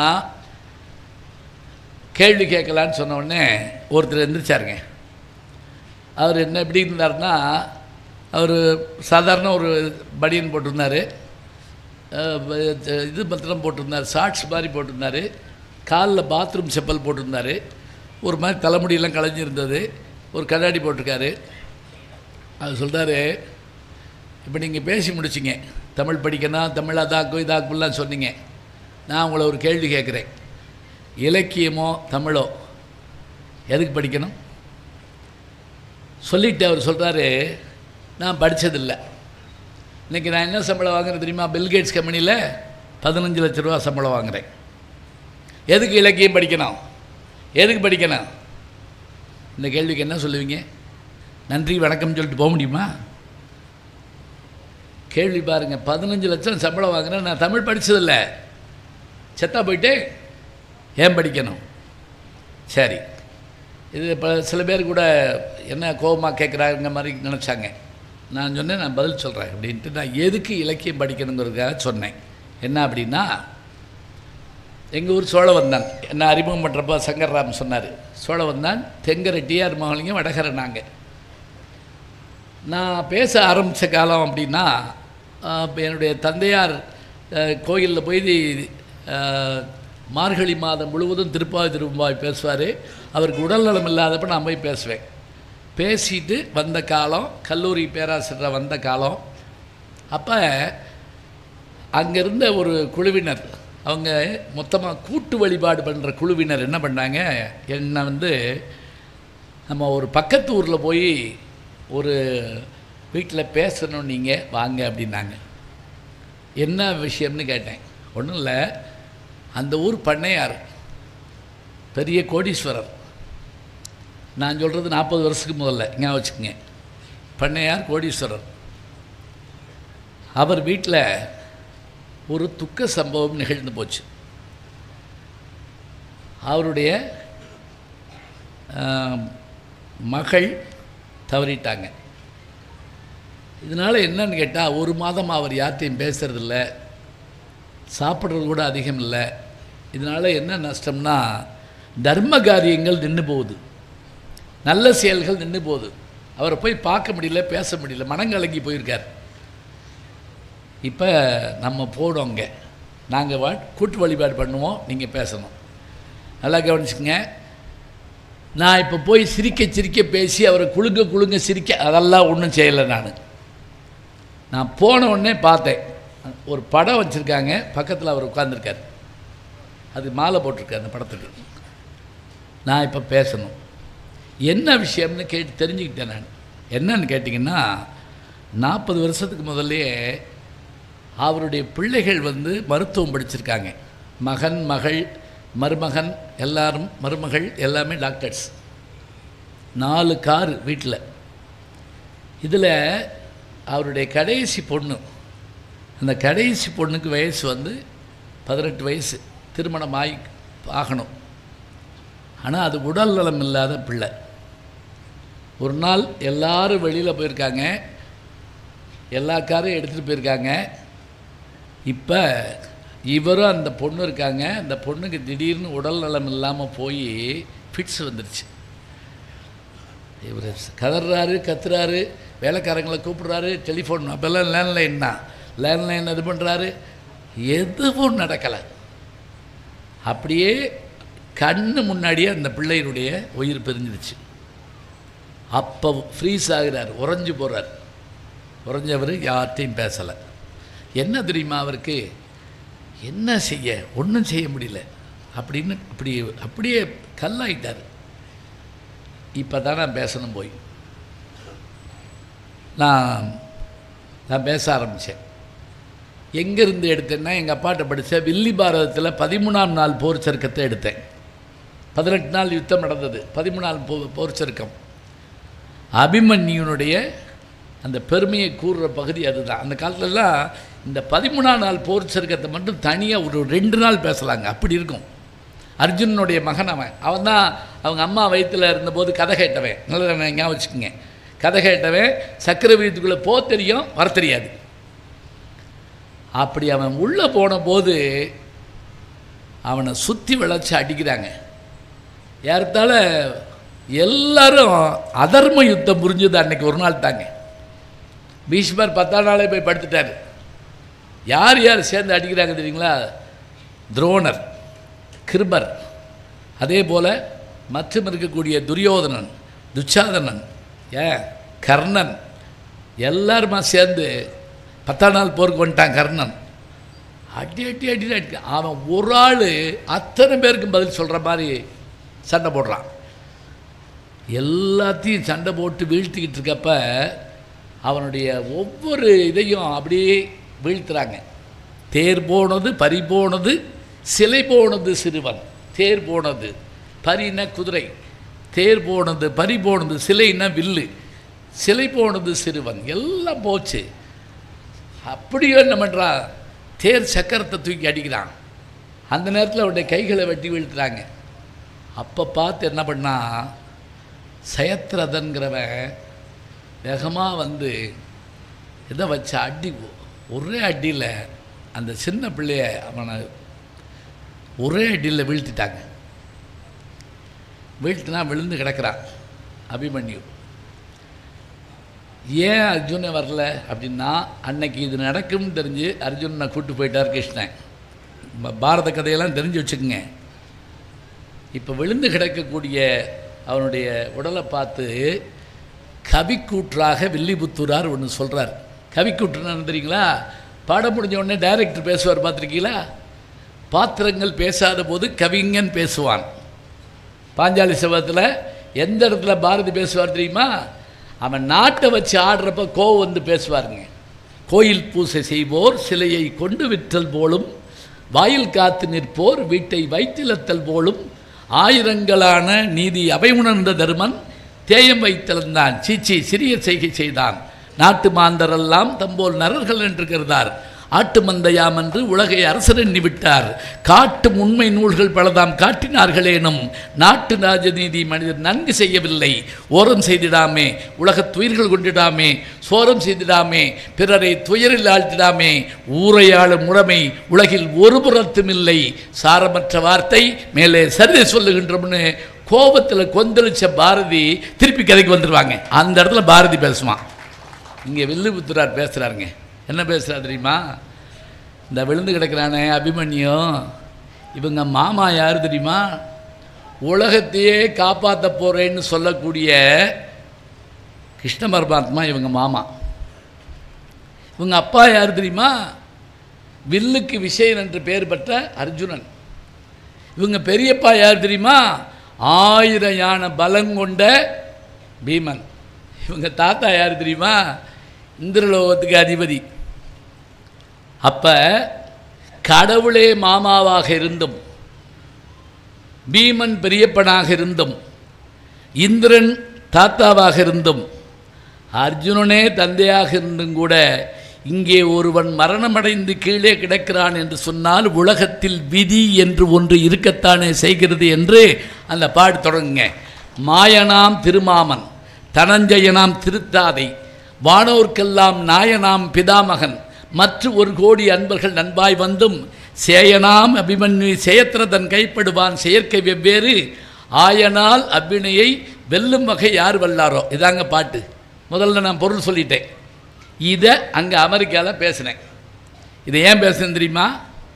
கேள்வி கேட்கலான்னு சொன்ன உடனே ஒருத்தர் எந்திரிச்சாருங்க அவர் என்ன எப்படி இருந்தாருன்னா அவர் சாதாரண ஒரு பனியன் போட்டிருந்தார் அஹ் வ- இது மாத்திரம் போட்டிருந்தார் ஷார்ட்ஸ் மாதிரி போட்டிருந்தார் காலில் பாத்ரூம் செப்பல் போட்டிருந்தார் ஒரு மாதிரி தலைமுடியெல்லாம் கலைஞ்சிருந்தது ஒரு கண்ணாடி போட்டிருக்காரு அவர் சொல்கிறாரு இப்போ நீங்கள் பேசி முடிச்சிங்க தமிழ் படிக்கணும் தமிழ் அதாக்கும் இதாக்கும்லாம் சொன்னீங்க நான் உங்களை ஒரு கேள்வி கேட்குறேன் இலக்கியமோ தமிழோ எதுக்கு படிக்கணும் சொல்லிட்டு அவர் சொல்கிறாரு நான் படித்ததில்லை இன்றைக்கி நான் என்ன சம்பளம் வாங்குறேன் தெரியுமா பில்கேட்ஸ் கம்பெனியில் பதினஞ்சு லட்ச ரூபா சம்பளம் வாங்குறேன் எதுக்கு இலக்கியம் படிக்கணும் எதுக்கு படிக்கணும் இந்த கேள்விக்கு என்ன சொல்லுவீங்க நன்றி வணக்கம் சொல்லிட்டு போக முடியுமா கேள்வி பாருங்கள் பதினஞ்சு லட்சம் சம்பளம் வாங்குறேன் நான் தமிழ் படித்ததில்ல செத்தா போயிட்டு ஏன் படிக்கணும் சரி இது இப்போ சில பேர் கூட என்ன கோபமாக கேட்குறாங்க மாதிரி நினச்சாங்க நான் சொன்னேன் நான் பதில் சொல்கிறேன் அப்படின்ட்டு நான் எதுக்கு இலக்கியம் படிக்கணுங்கிறதுக்காக சொன்னேன் என்ன அப்படின்னா எங்கள் ஊர் சோழவந்தான் என்ன அறிமுகம் பண்ணுறப்ப சங்கர்ராம் சொன்னார் சோழவந்தான் தெங்கரை டிஆர் மகளிங்க வடகரை நாங்கள் நான் பேச ஆரம்பித்த காலம் அப்படின்னா ஆஹ், இப்ப என்னுடைய தந்தையார் கோயிலில் போய் ஆஹ், மார்கழி மாதம் முழுவதும் திருப்பாவை திரும்பாவை பேசுவார் அவருக்கு உடல்நலம் இல்லாதப்ப நான் போய் பேசுவேன் பேசிட்டு வந்த காலம் கல்லூரி பேராசிரியர் வந்த காலம் அப்போ அங்கே இருந்த ஒரு குழுவினர் அவங்க மொத்தமாக கூட்டு வழிபாடு பண்ணுற குழுவினர் என்ன பண்ணாங்க என்னை வந்து நம்ம ஒரு பக்கத்து ஊரில் போய் ஒரு வீட்டில் பேசணும் நீங்கள் வாங்க அப்படின்னாங்க என்ன விஷயம்னு கேட்டேன் ஒன்றும் இல்லை அந்த ஊர் பண்ணையார் பெரிய கோடீஸ்வரர் நான் சொல்கிறது நாற்பது வருஷத்துக்கு முதல்ல ஞாபகம் வச்சுக்கோங்க பண்ணையார் கோடீஸ்வரர் அவர் வீட்டில் ஒரு துக்க சம்பவம் நிகழ்ந்து போச்சு அவருடைய ஆம், மகள் தவறிட்டாங்க இதனால் என்னன்னு கேட்டால் ஒரு மாதம் அவர் யார்கிட்டையும் பேசுறதில்ல சாப்பிட்றது கூட அதிகம் இல்லை இதனால் என்ன நஷ்டம்னா தர்ம காரியங்கள் நின்று போகுது நல்ல செயல்கள் நின்று போகுது அவரை போய் பார்க்க முடியல பேச முடியல மனங்கலங்கி போயிருக்கார் இப்போ நம்ம போடுவோங்க நாங்கள் வா கூட்டு வழிபாடு பண்ணுவோம் நீங்கள் பேசணும் நல்லா கவனிச்சுக்கங்க நான் இப்போ போய் சிரிக்க சிரிக்க பேசி அவரை குலுங்க குலுங்க சிரிக்க அதெல்லாம் ஒன்றும் செய்யலை நான் நான் போன உடனே பார்த்தேன் ஒரு படம் வச்சுருக்காங்க பக்கத்தில் அவர் உட்காந்துருக்கார் அது மாலை போட்டிருக்காரு அந்த படத்துக்கு நான் இப்போ பேசணும் என்ன விஷயம்னு கேட்டு தெரிஞ்சுக்கிட்டேன் நான் என்னன்னு கேட்டிங்கன்னா நாற்பது வருஷத்துக்கு முதல்லயே அவருடைய பிள்ளைகள் வந்து மருத்துவம் படிச்சிருக்காங்க மகன் மகள் மருமகன் எல்லாரும் மருமகள் எல்லாமே டாக்டர்ஸ் நாலு கார் வீட்டில் இதில் அவருடைய கடைசி பொண்ணு அந்த கடைசி பொண்ணுக்கு வயசு வந்து பதினெட்டு வயசு திருமணம் ஆகி ஆகணும் ஆனால் அது உடல் நலம் இல்லாத பிள்ளை ஒரு நாள் எல்லாரும் வெளியில் போயிருக்காங்க எல்லா காரையும் எடுத்துகிட்டு போயிருக்காங்க இப்போ இவரும் அந்த பொண்ணு இருக்காங்க அந்த பொண்ணுக்கு திடீர்னு உடல் நலம் இல்லாமல் போய் ஃபிட்ஸ் வந்துருச்சு இவர் கதறாரு கத்துறாரு வேலைக்காரங்களை கூப்பிடுறாரு டெலிஃபோன் அப்போல்லாம் லேண்ட்லைன் தான் லேண்ட்லைன் இது பண்ணுறாரு எதுவும் நடக்கலை அப்படியே கண்ணு முன்னாடியே அந்த பிள்ளையினுடைய உயிர் பிரிஞ்சிருச்சு அப்போ ஃப்ரீஸ் ஆகிறார் உறைஞ்சு போகிறார் உறைஞ்சவர் யார்கிட்டையும் பேசலை என்ன தெரியுமா அவருக்கு என்ன செய்ய ஒன்றும் செய்ய முடியல அப்படின்னு அப்படி அப்படியே கல்லாயிட்டார் இப்போ தான் நான் பேசணும் போய் நான் நான் பேச ஆரம்பித்தேன் எங்கேருந்து எடுத்தேன்னா எங்கள் அப்பாட்ட படித்த வில்லி பாரதத்தில் பதிமூணாம் நாள் போர் சருக்கத்தை எடுத்தேன் பதினெட்டு நாள் யுத்தம் நடந்தது பதிமூணாம் போ போர் சருக்கம் அபிமன்யுனுடைய அந்த பெருமையை கூறுற பகுதி அதுதான் அந்த காலத்துலலாம் இந்த பதிமூணாம் நாள் போர் சருக்கத்தை மட்டும் தனியாக ஒரு ரெண்டு நாள் பேசலாங்க அப்படி இருக்கும் அர்ஜுனனுடைய மகன் அவன் அவன் தான் அவங்க அம்மா வயிற்றில் இருந்தபோது கதை கேட்டவன் நல்ல ஞாபகம் வச்சுக்கோங்க கதை கேட்டவன் சக்கர வீட்டுக்குள்ளே போக தெரியும் வர தெரியாது அப்படி அவன் உள்ளே போன போது அவனை சுற்றி விளைச்சி அடிக்கிறாங்க ஏறத்தாழ எல்லாரும் அதர்ம யுத்தம் புரிஞ்சது அன்னைக்கு ஒரு நாள் தாங்க பீஷ்மர் பத்தாம் நாளே போய் படுத்துட்டார் யார் யார் சேர்ந்து அடிக்கிறாங்க தெரியுங்களா துரோணர் கிருபர் அதே போல் மற்றும் இருக்கக்கூடிய துரியோதனன் துச்சாதனன் ஏன் கர்ணன் எல்லாருமா சேர்ந்து பத்தாம் நாள் போருக்கு வந்துட்டான் கர்ணன் அடி அடி அடி அடி அவன் ஒரு ஆள் அத்தனை பேருக்கும் பதில் சொல்கிற மாதிரி சண்டை போடுறான் எல்லாத்தையும் சண்டை போட்டு வீழ்த்திக்கிட்டு இருக்கப்ப அவனுடைய ஒவ்வொரு இதையும் அப்படியே வீழ்த்துறாங்க தேர் போனது பறி போனது சிலை போனது சிறுவன் தேர் போனது பரின குதிரை தேர் போனது பறி போனது சிலைன்னா வில்லு சிலை போனது சிறுவன் எல்லாம் போச்சு அப்படியும் என்ன பண்ணுறான் தேர் சக்கரத்தை தூக்கி அடிக்கிறான் அந்த நேரத்தில் அவருடைய கைகளை வெட்டி வீழ்த்துறாங்க அப்போ பார்த்து என்ன பண்ணா சயத்ரதன்கிறவன் வேகமாக வந்து இதை வச்ச அடி ஒரே அடியில் அந்த சின்ன பிள்ளைய அவனை ஒரே அடியில் வீழ்த்திட்டாங்க வீழ்த்தினா விழுந்து கிடக்கிறான் அபிமன்யு ஏன் அர்ஜுனன் வரல அப்படின்னா அன்னைக்கு இது நடக்கும்னு தெரிஞ்சு அர்ஜுனனை கூட்டு போயிட்டார் கிருஷ்ணன் ப- பாரத கதையெல்லாம் தெரிஞ்சு வச்சுக்கோங்க இப்போ விழுந்து கிடக்கக்கூடிய அவனுடைய உடலை பார்த்து கவிக்கூற்றாக வில்லிபுத்தூரார் ஒன்று சொல்கிறார் கவிக்கூற்றுன்னு தெரியுங்களா பாடம் முடிஞ்ச உடனே டைரக்டர் பேசுவார் பார்த்துருக்கீங்களா பாத்திரங்கள் பேசாத போது கவிஞன் பேசுவான் பாஞ்சாலி சபத்தில் எந்த இடத்துல பாரதி பேசுவார் தெரியுமா அவன் நாட்டை வச்சு ஆடுறப்ப கோவம் வந்து பேசுவாருங்க கோயில் பூசை செய்வோர் சிலையை கொண்டு விற்றல் போலும் வாயில் காத்து நிற்போர் வீட்டை வைத்திலத்தல் போலும் ஆயிரங்களான நீதி அவை உணர்ந்த தருமன் தேயம் வைத்திருந்தான் சீச்சி சிறிய செய்கை செய்தான் நாட்டு மாந்தரெல்லாம் தம்போல் நரர்கள் என்று கருதார் ஆட்டு மந்தையாம் என்று உலகை அரசர் எண்ணி விட்டார் காட்டும் உண்மை நூல்கள் பலதாம் காட்டினார்களேனும் நாட்டு ராஜநீதி மனிதர் நன்கு செய்யவில்லை ஓரம் செய்திடாமே உலகத் துயிர்கள் கொண்டிடாமே சோரம் செய்திடாமே பிறரை துயரில் ஆழ்த்திடாமே ஊரையாளும் முறைமை உலகில் ஒரு புறத்தும் இல்லை சாரமற்ற வார்த்தை மேலே சரிதை சொல்லுகின்றோம்னு கோபத்தில் கொந்தளிச்ச பாரதி திருப்பி கதைக்கு வந்துடுவாங்க அந்த இடத்துல பாரதி பேசுவான் இங்கே வில்லுபுத்துரார் பேசுகிறாருங்க என்ன பேசுகிறா தெரியுமா இந்த விழுந்து கிடக்கிறானே அபிமன்யு இவங்க மாமா யார் தெரியுமா உலகத்தையே காப்பாற்ற போகிறேன்னு சொல்லக்கூடிய கிருஷ்ண பரமாத்மா இவங்க மாமா இவங்க அப்பா யார் தெரியுமா வில்லுக்கு விஷயன் என்று பெயர் பெற்ற அர்ஜுனன் இவங்க பெரியப்பா யார் தெரியுமா ஆயிரம் யானை பலம் கொண்ட பீமன் இவங்க தாத்தா யார் தெரியுமா இந்திரலோகத்துக்கு அதிபதி அப்ப கடவுளே மாமாவாக இருந்தும் பீமன் பெரியப்பனாக இருந்தும் இந்திரன் தாத்தாவாக இருந்தும் அர்ஜுனனே தந்தையாக இருந்தும் கூட இங்கே ஒருவன் மரணமடைந்து கீழே கிடக்கிறான் என்று சொன்னால் உலகத்தில் விதி என்று ஒன்று இருக்கத்தானே செய்கிறது என்று அந்த பாடு தொடங்குங்க மாயனாம் திருமாமன் தனஞ்சயனாம் திருத்தாதை வானோர்க்கெல்லாம் நாயனாம் பிதாமகன் மற்ற ஒரு கோடி அன்பர்கள் நண்பாய் வந்தும் சேயனாம் அபிமன்யு செயத்திரதன் கைப்படுவான் செயற்கை வெவ்வேறு ஆயனால் அபிநயை வெல்லும் வகை யார் வல்லாரோ இதாங்க பாட்டு முதல்ல நான் பொருள் சொல்லிட்டேன் இதை அங்கே அமெரிக்காவில் பேசினேன் இதை ஏன் பேசுனேன் தெரியுமா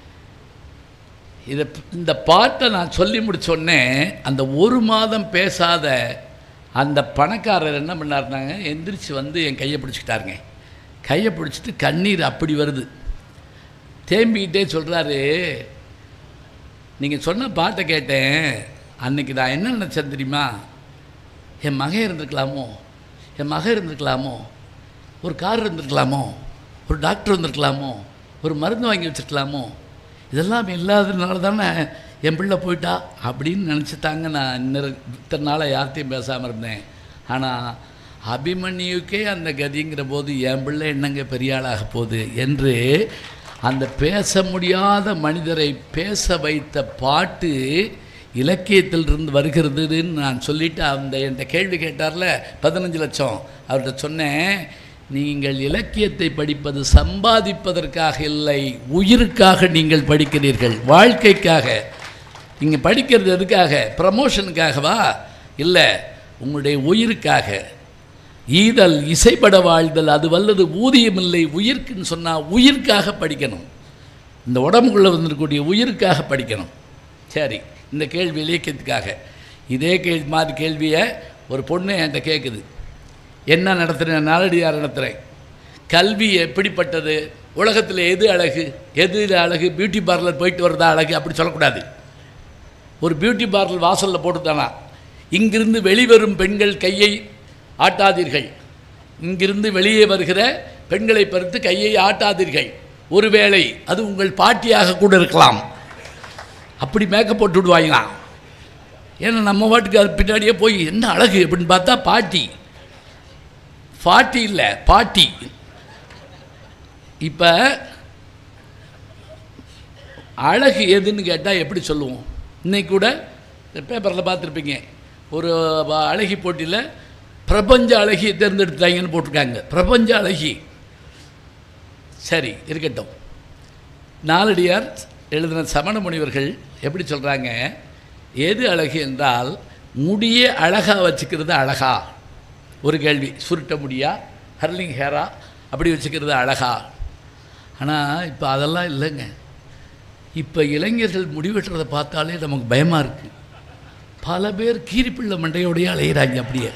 இதை இந்த பாட்டை நான் சொல்லி முடிச்சோடனே அந்த ஒரு மாதம் பேசாத அந்த பணக்காரர் என்ன பண்ணாருனாங்க எந்திரிச்சு வந்து என் கையை பிடிச்சிக்கிட்டாருங்க கையை பிடிச்சிட்டு கண்ணீர் அப்படி வருது தேம்பிக்கிட்டே சொல்கிறாரு நீங்கள் சொன்ன பாட்டை கேட்டேன் அன்னைக்கு நான் என்ன நினச்சேன் தெரியுமா என் மகன் இருந்திருக்கலாமோ என் மகன் இருந்திருக்கலாமோ ஒரு கார் இருந்திருக்கலாமோ ஒரு டாக்டர் இருந்திருக்கலாமோ ஒரு மருந்து வாங்கி வச்சிருக்கலாமோ இதெல்லாம் இல்லாததுனால தானே என் பிள்ளை போயிட்டா அப்படின்னு நினச்சிட்டாங்க நான் இன்னும் இத்தனை நாளாக யார்கிட்டையும் பேசாமல் இருந்தேன் ஆனால் அபிமன்யுக்கே அந்த கதிங்கிற போது என் பிள்ளை என்னங்க பெரிய ஆளாக போகுது என்று அந்த பேச முடியாத மனிதரை பேச வைத்த பாட்டு இலக்கியத்திலிருந்து வருகிறதுன்னு நான் சொல்லிட்டு அந்த என்கிட்ட கேள்வி கேட்டார்ல பதினஞ்சு லட்சம் அவர்கிட்ட சொன்னேன் நீங்கள் இலக்கியத்தை படிப்பது சம்பாதிப்பதற்காக இல்லை உயிருக்காக நீங்கள் படிக்கிறீர்கள் வாழ்க்கைக்காக நீங்கள் படிக்கிறது எதுக்காக ப்ரமோஷனுக்காகவா இல்லை உங்களுடைய உயிருக்காக ஈதல் இசைப்பட வாழ்தல் அது வல்லது ஊதியம் இல்லை உயிர்க்குன்னு சொன்னால் உயிர்க்காக படிக்கணும் இந்த உடம்புக்குள்ளே வந்திருக்கக்கூடிய உயிருக்காக படிக்கணும் சரி இந்த கேள்வி இலக்கியத்துக்காக இதே கேள்வி மாதிரி கேள்வியை ஒரு பொண்ணு என்கிட்ட கேட்குது என்ன நடத்துகிறேன் நாளடியார் நடத்துகிறேன் கல்வி எப்படிப்பட்டது உலகத்தில் எது அழகு எது அழகு பியூட்டி பார்லர் போயிட்டு வரதா அழகு அப்படி சொல்லக்கூடாது ஒரு பியூட்டி பார்லர் வாசலில் போட்டுத்தானா இங்கிருந்து வெளிவரும் பெண்கள் கையை ஆட்டாதீர்கள் இங்கிருந்து வெளியே வருகிற பெண்களை பறித்து கையை ஆட்டாதீர்கள் ஒருவேளை அது உங்கள் பாட்டியாக கூட இருக்கலாம் அப்படி மேக்கப் போட்டு விடுவாங்களாம் ஏன்னா நம்ம வாட்டுக்கு அது பின்னாடியே போய் என்ன அழகு அப்படின்னு பார்த்தா பாட்டி பாட்டி இல்லை பாட்டி இப்போ அழகு எதுன்னு கேட்டால் எப்படி சொல்லுவோம் இன்னைக்கு கூட பேப்பரில் பார்த்துருப்பீங்க ஒரு வ- அழகி போட்டியில் பிரபஞ்ச அழகியை தேர்ந்தெடுத்தாங்கன்னு போட்டிருக்காங்க பிரபஞ்ச அழகி சரி இருக்கட்டும் நாலடியார் எழுதின சமண முனிவர்கள் எப்படி சொல்கிறாங்க எது அழகு என்றால் முடியே அழகாக வச்சுக்கிறது அழகா ஒரு கேள்வி சுருட்ட முடியா ஹர்லிங் ஹேரா அப்படி வச்சுக்கிறது அழகா ஆனால் இப்போ அதெல்லாம் இல்லைங்க இப்போ இளைஞர்கள் முடிவெட்டுறதை பார்த்தாலே நமக்கு பயமாக இருக்குது பல பேர் கீரிப்பிள்ளை மண்டையோடையே அலையிறாங்க அப்படியே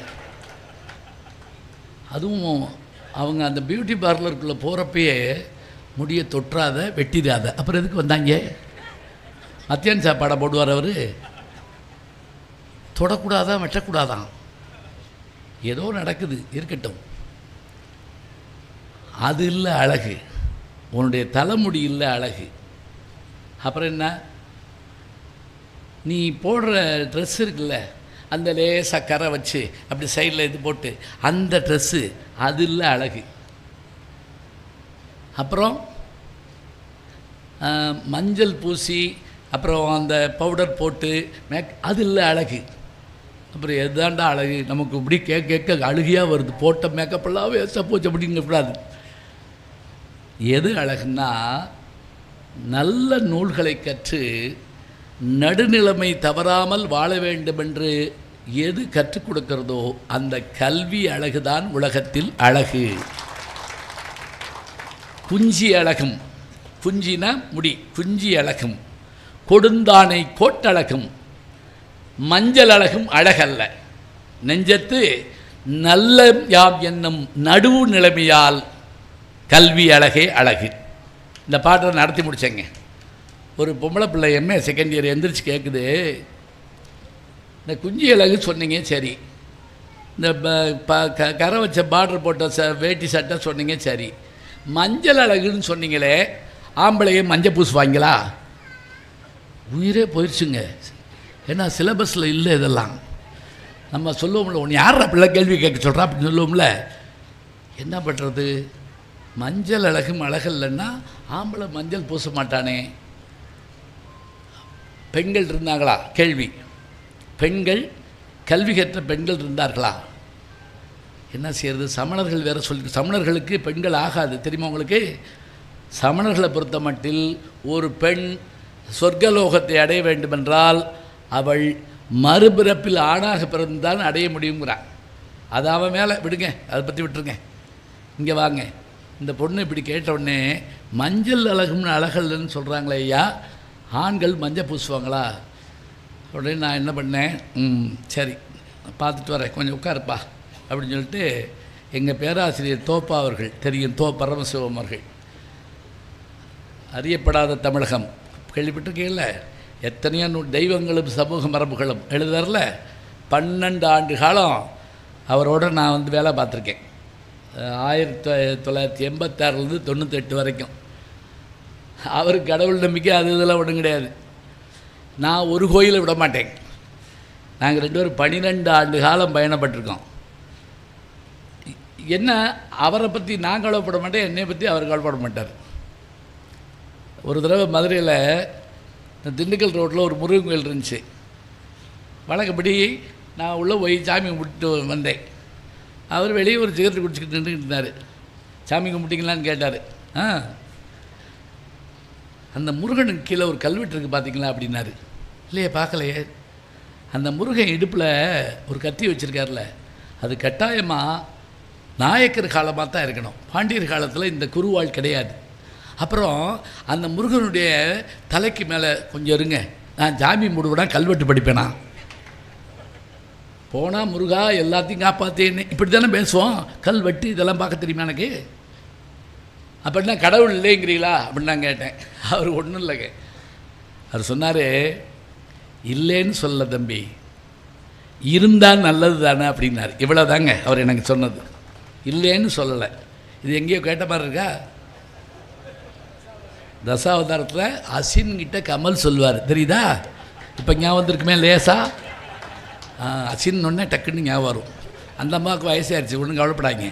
அதுவும் அவங்க அந்த பியூட்டி பார்லருக்குள்ளே போகிறப்பயே முடியை தொற்றாத வெட்டிடாத அப்புறம் எதுக்கு வந்தாங்க மத்தியான சாப்பாடை போடுவார் அவர் தொடக்கூடாதான் வெட்டக்கூடாதான் ஏதோ நடக்குது இருக்கட்டும் அது இல்லை அழகு உன்னுடைய தலைமுடி இல்லை அழகு அப்புறம் என்ன நீ போடுற ட்ரெஸ் இருக்குல்ல அந்த லேசாக கரை வச்சு அப்படி சைடில் இது போட்டு அந்த ட்ரெஸ்ஸு அது இல்லை அழகு அப்புறம் ஆ, மஞ்சள் பூசி அப்புறம் அந்த பவுடர் போட்டு மேக் அது இல்லை அழகு அப்புறம் எதாண்டா அழகு நமக்கு இப்படி கேட்க கேட்க அழுகையாக வருது போட்ட மேக்கப் வேஸ்ட்டாக போச்சு அப்படிங்கக்கூடாது எது அழகுன்னா நல்ல நூல்களை கற்று நடுநிலைமை தவறாமல் வாழ வேண்டும் என்று எது கற்றுக் கொடுக்கிறதோ அந்த கல்வி அழகுதான் உலகத்தில் அழகு குஞ்சி அழகும் குஞ்சினா முடி குஞ்சி அழகும் கொடுந்தானை கோட்டழகும் மஞ்சள் அழகும் அழகல்ல நெஞ்சத்து நல்ல யாம் என்னும் நடுவு நிலைமையால் கல்வி அழகே அழகு இந்த பாட்டை நடத்தி முடிச்சேங்க ஒரு பொம்பளை பிள்ளை எம்ஏ செகண்ட் இயர் எந்திரிச்சு கேட்குது இந்த குஞ்சு அழகு சொன்னீங்க சரி இந்த ப- ப- க கரை வச்ச பார்டர் போட்ட ச வேட்டி சட்டை சொன்னீங்க சரி மஞ்சள் அழகுன்னு சொன்னீங்களே ஆம்பளையே மஞ்சள் பூசுவாங்களா உயிரே போயிடுச்சுங்க ஏன்னா சிலபஸில் இல்லை இதெல்லாம் நம்ம சொல்லுவோம்ல உன்னை யார் பிள்ளை கேள்வி கேட்க சொல்கிறா அப்படின்னு சொல்லுவோம்ல என்ன பண்ணுறது மஞ்சள் அழகும் அழகல்லன்னா ஆம்பளை மஞ்சள் பூச மாட்டானே பெண்கள் இருந்தாங்களா கேள்வி பெண்கள் கல்வி கற்ற பெண்கள் இருந்தார்களா என்ன செய்யறது சமணர்கள் வேற சொல்லி சமணர்களுக்கு பெண்கள் ஆகாது தெரியுமா உங்களுக்கு சமணர்களை பொறுத்த மட்டில் ஒரு பெண் சொர்க்கலோகத்தை அடைய வேண்டுமென்றால் அவள் மறுபிறப்பில் ஆணாக பிறந்தான் அடைய முடியுங்கிறான் அது அவன் மேலே விடுங்க அதை பற்றி விட்டுருங்க இங்கே வாங்க இந்த பொண்ணு இப்படி கேட்ட உடனே மஞ்சள் அழகும்னு அழகல்லன்னு சொல்கிறாங்களே ஐயா ஆண்கள் மஞ்சள் பூசுவாங்களா உடனே நான் என்ன பண்ணேன் ம் சரி பார்த்துட்டு வரேன் கொஞ்சம் உட்காருப்பா அப்படின்னு சொல்லிட்டு எங்கள் பேராசிரியர் தோப்பா அவர்கள் தெரியும் தோ பரமசிவம் அவர்கள் அறியப்படாத தமிழகம் கேள்விப்பட்டிருக்கீங்கள எத்தனையோ நூ தெய்வங்களும் சமூக மரபுகளும் எழுதுறல பன்னெண்டு ஆண்டு காலம் அவரோட நான் வந்து வேலை பார்த்துருக்கேன் அஹ் ஆயிரத்தி தொ- தொள்ளாயிரத்தி எண்பத்தாறுலேருந்து தொண்ணூத்தெட்டு வரைக்கும் அவருக்கு கடவுள் நம்பிக்கை அது இதெல்லாம் ஒன்றும் கிடையாது நான் ஒரு கோயிலை விட மாட்டேன் நாங்கள் ரெண்டு பேரும் பன்னிரெண்டு ஆண்டு காலம் பயணப்பட்டிருக்கோம் என்ன அவரை பற்றி நான் கவலைப்பட மாட்டேன் என்னை பற்றி அவர் கவலைப்பட மாட்டார் ஒரு தடவை மதுரையில் திண்டுக்கல் ரோட்டில் ஒரு முருகன் கோயில் இருந்துச்சு வழக்கப்படி நான் உள்ளே போய் சாமி கும்பிட்டு வந்தேன் அவர் வெளியே ஒரு சிகரெட் குடிச்சிக்கிட்டு நின்றுக்கிட்டு இருந்தார் சாமி கும்பிட்டீங்களான்னு கேட்டார் ஆ அந்த முருகனுக்கு கீழே ஒரு கல்வெட்டு இருக்குது பார்த்தீங்களா அப்படின்னாரு இல்லையே பார்க்கலையே அந்த முருகன் இடுப்பில் ஒரு கத்தி வச்சுருக்காருல அது கட்டாயமாக நாயக்கர் காலமாக தான் இருக்கணும் பாண்டியர் காலத்தில் இந்த குருவாள் கிடையாது அப்புறம் அந்த முருகனுடைய தலைக்கு மேலே கொஞ்சம் இருங்க நான் ஜாமி முடுவினா கல்வெட்டு படிப்பேனா போனால் முருகா எல்லாத்தையும் காப்பாற்றேன்னு இப்படி தானே பேசுவோம் கல்வெட்டு இதெல்லாம் பார்க்க தெரியுமா எனக்கு அப்படின்னா கடவுள் இல்லைங்கிறீங்களா அப்படின்னு நான் கேட்டேன் அவர் ஒன்றும் இல்லைங்க அவர் சொன்னார் இல்லைன்னு சொல்ல தம்பி இருந்தால் நல்லது தானே அப்படின்னாரு இவ்வளோ தாங்க அவர் எனக்கு சொன்னது இல்லைன்னு சொல்லலை இது எங்கேயோ கேட்ட மாதிரி இருக்கா தசாவதாரத்தில் அசின்கிட்ட கமல் சொல்வார் தெரியுதா இப்போ ஞாபகம் வந்திருக்குமே லேசா ஆ, அசின் ஒன்றே டக்குன்னு ஞாபகம் வரும் அந்த அம்மாவுக்கு வயசாயிருச்சு ஒன்றும் கவலைப்படாதீங்க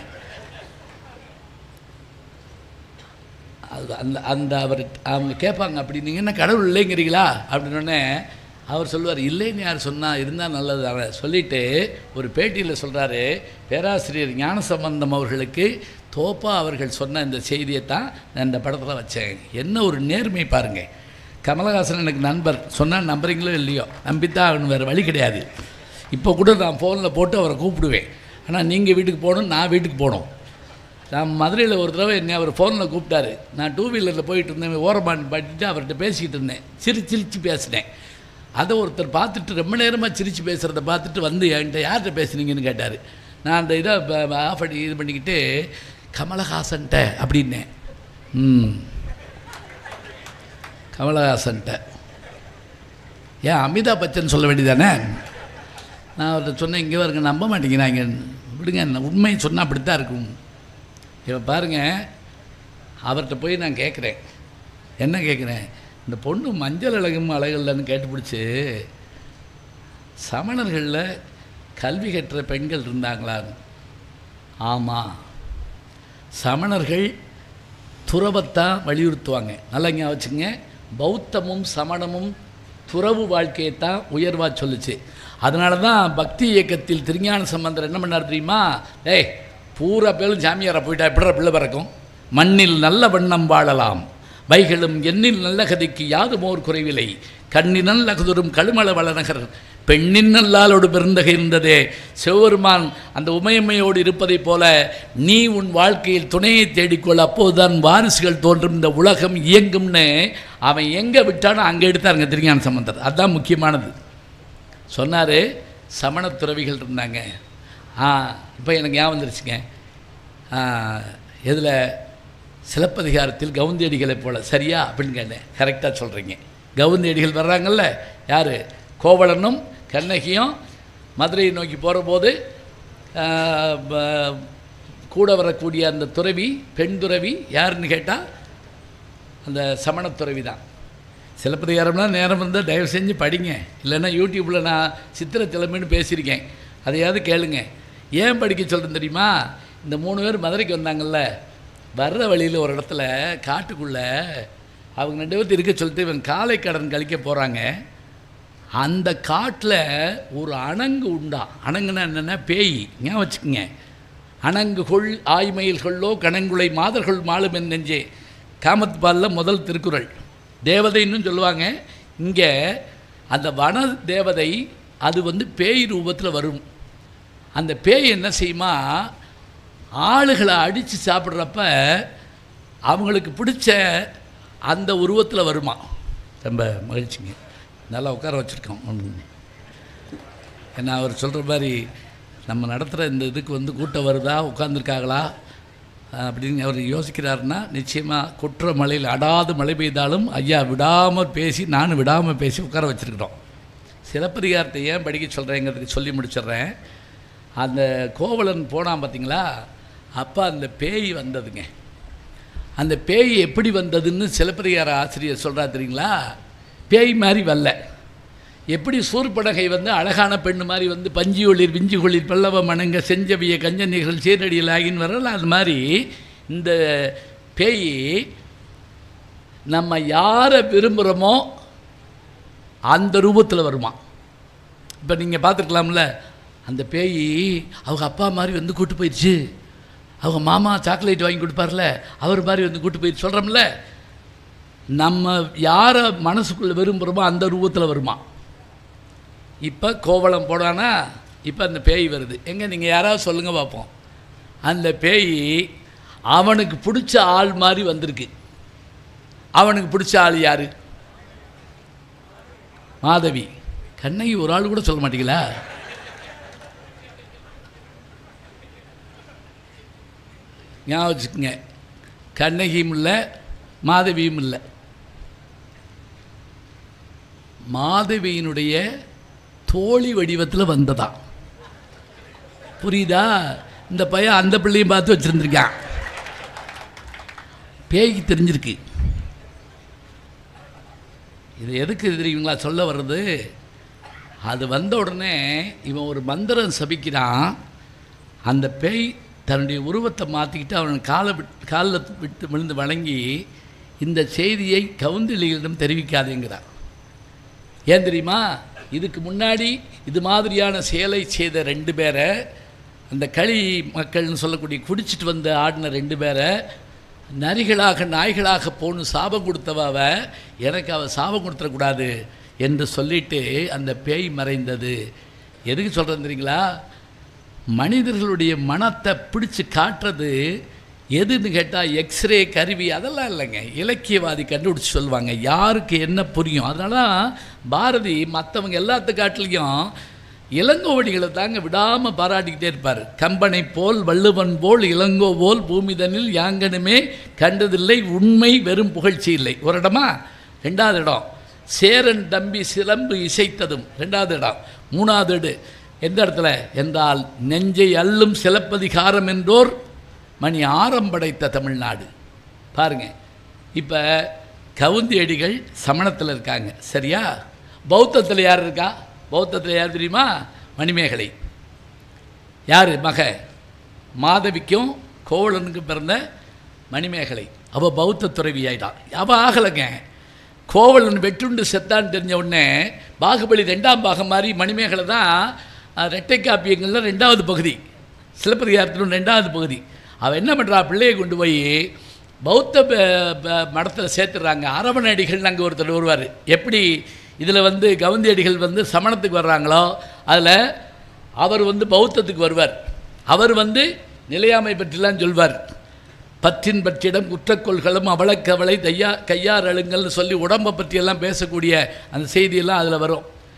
அது அந்த அந்த அவர் அவங்க கேட்பாங்க அப்படி நீங்கள் என்ன கடவுள் இல்லைங்கிறீங்களா அப்படின்னோடனே அவர் சொல்லுவார் இல்லைன்னு யார் சொன்னால் இருந்தால் நல்லது தானே சொல்லிட்டு ஒரு பேட்டியில் சொல்கிறாரு பேராசிரியர் ஞானசம்பந்தம் அவர்களுக்கு தோப்பா அவர்கள் சொன்ன இந்த செய்தியை தான் நான் இந்த படத்தில் வச்சேன் என்ன ஒரு நேர்மை பாருங்கள் கமலஹாசன் எனக்கு நண்பர் சொன்னால் நம்புறீங்களோ இல்லையோ நம்பித்தான் அவனு வேறு வழி கிடையாது இப்போ கூட நான் ஃபோனில் போட்டு அவரை கூப்பிடுவேன் ஆனால் நீங்கள் வீட்டுக்கு போகணும் நான் வீட்டுக்கு போகணும் நான் மதுரையில் ஒரு தடவை என்னை அவர் ஃபோனில் கூப்பிட்டாரு நான் டூ வீலரில் போயிட்டு இருந்தேன் ஓரமான் பாட்டிட்டு அவர்கிட்ட பேசிக்கிட்டு இருந்தேன் சிரி சிரித்து பேசினேன் அதை ஒருத்தர் பார்த்துட்டு ரொம்ப நேரமாக சிரித்து பேசுகிறத பார்த்துட்டு வந்து என்கிட்ட யார்கிட்ட பேசுனீங்கன்னு கேட்டார் நான் அந்த இதை ஆஃப் பண்ணி இது பண்ணிக்கிட்டு கமலஹாசன்ட்ட அப்படின்னேன் ம் கமலஹாசன்ட்ட ஏன் அமிதாப் பச்சன் சொல்ல வேண்டியதானே நான் அவர்கிட்ட சொன்னேன் இங்கே வருங்க நம்ப மாட்டேங்கிறாங்க விடுங்க உண்மையை சொன்னால் அப்படி தான் இருக்கும் இப்போ பாருங்க அவர்கிட்ட போய் நான் கேட்குறேன் என்ன கேட்குறேன் இந்த பொண்ணு மஞ்சள் அழகும் அழகல்லன்னு கேட்டுப்பிடிச்சு சமணர்களில் கல்வி கற்ற பெண்கள் இருந்தாங்களான்னு ஆமாம் சமணர்கள் துறவத்தான் வலியுறுத்துவாங்க நல்லா ஞாபகம் வச்சுங்க பௌத்தமும் சமணமும் துறவு வாழ்க்கையை தான் உயர்வாக சொல்லுச்சு அதனால தான் பக்தி இயக்கத்தில் திருஞான சம்பந்தர் என்ன பண்ணார் தெரியுமா டேய் பூரா பேரும் சாமியாரை போயிட்டா எப்படிற பிள்ளை பிறக்கும் மண்ணில் நல்ல வண்ணம் வாழலாம் வைகளும் எண்ணில் நல்ல கதிக்கு யாதுமோர் குறைவில்லை கண்ணினல் அகுதுரும் கழுமள வளநகர் பெண்ணின் நல்லாலோடு பெருந்தகை இருந்ததே சிவபெருமான் அந்த உமையம்மையோடு இருப்பதைப் போல நீ உன் வாழ்க்கையில் துணையை தேடிக்கொள் அப்போதுதான் வாரிசுகள் தோன்றும் இந்த உலகம் இயங்கும்னு அவன் எங்கே விட்டானோ அங்கே எடுத்தாருங்க திருஞான சம்பந்தர் அதுதான் முக்கியமானது சொன்னார் சமண துறவிகள் இருந்தாங்க ஆ இப்போ எனக்கு ஞாபகம் வந்துருச்சுங்க எதில் சிலப்பதிகாரத்தில் கவுந்தியடிகளை போல சரியா அப்படின்னு கேட்டேன் கரெக்டாக சொல்கிறீங்க கவுந்தியடிகள் வர்றாங்கல்ல யார் கோவலனும் கண்ணகியும் மதுரையை நோக்கி போகிற போது ஆ, ப- கூட வரக்கூடிய அந்த துறவி பெண் துறவி யாருன்னு கேட்டால் அந்த சமணத் துறவி தான் சிலப்பதிகாரம்னா நேரம் இருந்தால் தயவு செஞ்சு படிங்க இல்லைன்னா யூடியூப்பில் நான் சித்திர திலமைன்னு பேசியிருக்கேன் அதையாவது கேளுங்க ஏன் படிக்க சொல்கிறேன் தெரியுமா இந்த மூணு பேர் மதுரைக்கு வந்தாங்கல்ல வர்ற வழியில் ஒரு இடத்துல காட்டுக்குள்ளே அவங்க ரெண்டு பேர்த்து இருக்க சொல்லிட்டு இவன் காலை கடன் கழிக்க போகிறாங்க அந்த காட்டில் ஒரு அணங்கு உண்டா அணங்குன்னா என்னென்னா பேய் ஞாபகம் வச்சுக்கோங்க அணங்கு கொள் ஆய்மயில் கொள்ளோ கணங்குளை மாதர்கள் மாளும் என் நெஞ்சே காமத் பாலில் முதல் திருக்குறள் தேவதைன்னு சொல்லுவாங்க இங்கே அந்த வன தேவதை அது வந்து பேய் ரூபத்தில் வரும் அந்த பேய் என்ன செய்யுமா ஆளுகளை அடித்து சாப்பிட்றப்ப அவங்களுக்கு பிடிச்ச அந்த உருவத்தில் வருமா ரொம்ப மகிழ்ச்சிங்க நல்லா உட்கார வச்சுருக்கோம் ஏன்னா அவர் சொல்கிற மாதிரி நம்ம நடத்துகிற இந்த இதுக்கு வந்து கூட்டம் வருதா உட்காந்துருக்காங்களா அப்படின்னு அவர் யோசிக்கிறாருன்னா நிச்சயமாக குற்ற மழையில் அடாது மழை பெய்தாலும் ஐயா விடாமல் பேசி நானும் விடாமல் பேசி உட்கார வச்சுருக்கிறோம் சிலப்பதிகாரத்தை ஏன் படிக்க சொல்கிறேங்கிறதுக்கு சொல்லி முடிச்சிடுறேன் அந்த கோவலன் போனான் பார்த்தீங்களா அப்போ அந்த பேய் வந்ததுங்க அந்த பேய் எப்படி வந்ததுன்னு சிலப்பதிகார ஆசிரியர் சொல்கிறா தெரியுங்களா பேய் மாதிரி வரல எப்படி சூர்படகை வந்து அழகான பெண்ணு மாதிரி வந்து பஞ்சி ஒளிர் விஞ்சி கொளிர் பல்லவ மணங்க செஞ்சவிய கஞ்சனிகள் சீரடியில் ஆகின்னு வரல அது மாதிரி இந்த பேய் நம்ம யாரை விரும்புகிறோமோ அந்த ரூபத்தில் வருமா இப்போ நீங்கள் பார்த்துருக்கலாம்ல அந்த பேய் அவங்க அப்பா மாதிரி வந்து கூட்டு போயிடுச்சு அவங்க மாமா சாக்லேட் வாங்கி கொடுப்பார்ல அவர் மாதிரி வந்து கூட்டு போயிடுச்சு சொல்கிறோம்ல நம்ம யாரை மனசுக்குள்ளே விரும்புகிறோமோ அந்த ரூபத்தில் வருமா இப்போ கோவளம் போடானா இப்போ அந்த பேய் வருது எங்கே நீங்கள் யாராவது சொல்லுங்கள் பார்ப்போம் அந்த பேய் அவனுக்கு பிடிச்ச ஆள் மாதிரி வந்திருக்கு அவனுக்கு பிடிச்ச ஆள் யார் மாதவி கண்ணகி ஒரு ஆள் கூட சொல்ல மாட்டீங்களா ஞாபகம் வச்சுக்கோங்க கண்ணகியும் இல்லை மாதவியும் இல்லை மாதவியினுடைய தோழி வடிவத்தில் வந்ததா புரியுதா இந்த பையன் அந்த பிள்ளையும் பார்த்து வச்சுருந்துருக்கான் பேய்க்கு தெரிஞ்சிருக்கு இது எதுக்கு தெரியுங்களா சொல்ல வர்றது அது வந்த உடனே இவன் ஒரு மந்திரம் சபிக்கிறான் அந்த பேய் தன்னுடைய உருவத்தை மாற்றிக்கிட்டு அவன் காலை விட்டு காலில் விட்டு விழுந்து வணங்கி இந்த செய்தியை கவுந்தலிகளிடம் தெரிவிக்காதேங்கிறான் ஏன் தெரியுமா இதுக்கு முன்னாடி இது மாதிரியான செயலை செய்த ரெண்டு பேரை அந்த களி மக்கள்னு சொல்லக்கூடிய குடிச்சிட்டு வந்து ஆடின ரெண்டு பேரை நரிகளாக நாய்களாக போன்னு சாபம் கொடுத்தவ எனக்கு அவள் சாபம் கொடுத்துடக்கூடாது என்று சொல்லிட்டு அந்த பேய் மறைந்தது எதுக்கு சொல்கிறேன் தெரியுங்களா மனிதர்களுடைய மனத்தை பிடிச்சு காட்டுறது எதுன்னு கேட்டால் எக்ஸ்ரே கருவி அதெல்லாம் இல்லைங்க இலக்கியவாதி கண்டுபிடிச்சி சொல்லுவாங்க யாருக்கு என்ன புரியும் அதனால தான் பாரதி மற்றவங்க எல்லாத்து காட்டிலையும் இளங்கோவடிகளை தாங்க விடாமல் பாராட்டிக்கிட்டே இருப்பார் கம்பனை போல் வள்ளுவன் போல் இளங்கோ போல் பூமிதனில் யாங்கனுமே கண்டதில்லை உண்மை வெறும் புகழ்ச்சி இல்லை ஒரு இடமா ரெண்டாவது இடம் சேரன் தம்பி சிலம்பு இசைத்ததும் ரெண்டாவது இடம் மூணாவது இடு எந்த இடத்துல என்றால் நெஞ்சை அள்ளும் சிலப்பதிகாரம் என்றோர் மணி ஆரம் படைத்த தமிழ்நாடு பாருங்க இப்போ கவுந்தி அடிகள் சமணத்தில் இருக்காங்க சரியா பௌத்தத்தில் யார் இருக்கா பௌத்தத்தில் யார் தெரியுமா மணிமேகலை யார் மக மாதவிக்கும் கோவலனுக்கும் பிறந்த மணிமேகலை அவள் பௌத்த துறவி ஆயிட்டாள் அவள் ஆகலைங்க கோவலன் வெட்டுண்டு செத்தான்னு தெரிஞ்ச உடனே பாகுபலி ரெண்டாம் பாகம் மாதிரி மணிமேகலை தான் அஹ், ரெட்டை காப்பியங்களில் ரெண்டாவது பகுதி சிலப்பதிகாரத்திலும் ரெண்டாவது பகுதி அவள் என்ன பண்ணுறா பிள்ளையை கொண்டு போய் பௌத்த ப- ப- மடத்தில் சேர்த்துடுறாங்க அரவண அடிகள் அங்கே ஒருத்தர் வருவார் எப்படி இதில் வந்து கவுந்தி அடிகள் வந்து சமணத்துக்கு வர்றாங்களோ அதில் அவர் வந்து பௌத்தத்துக்கு வருவார் அவர் வந்து நிலையாமை பற்றிலாம் சொல்வார் பற்றின் பற்றிடம் குற்றக்கொள்களும் அவளக்கவளை தையா கையார் அழுங்கள்னு சொல்லி உடம்பை பற்றியெல்லாம் பேசக்கூடிய அந்த செய்தியெல்லாம் அதில் வரும்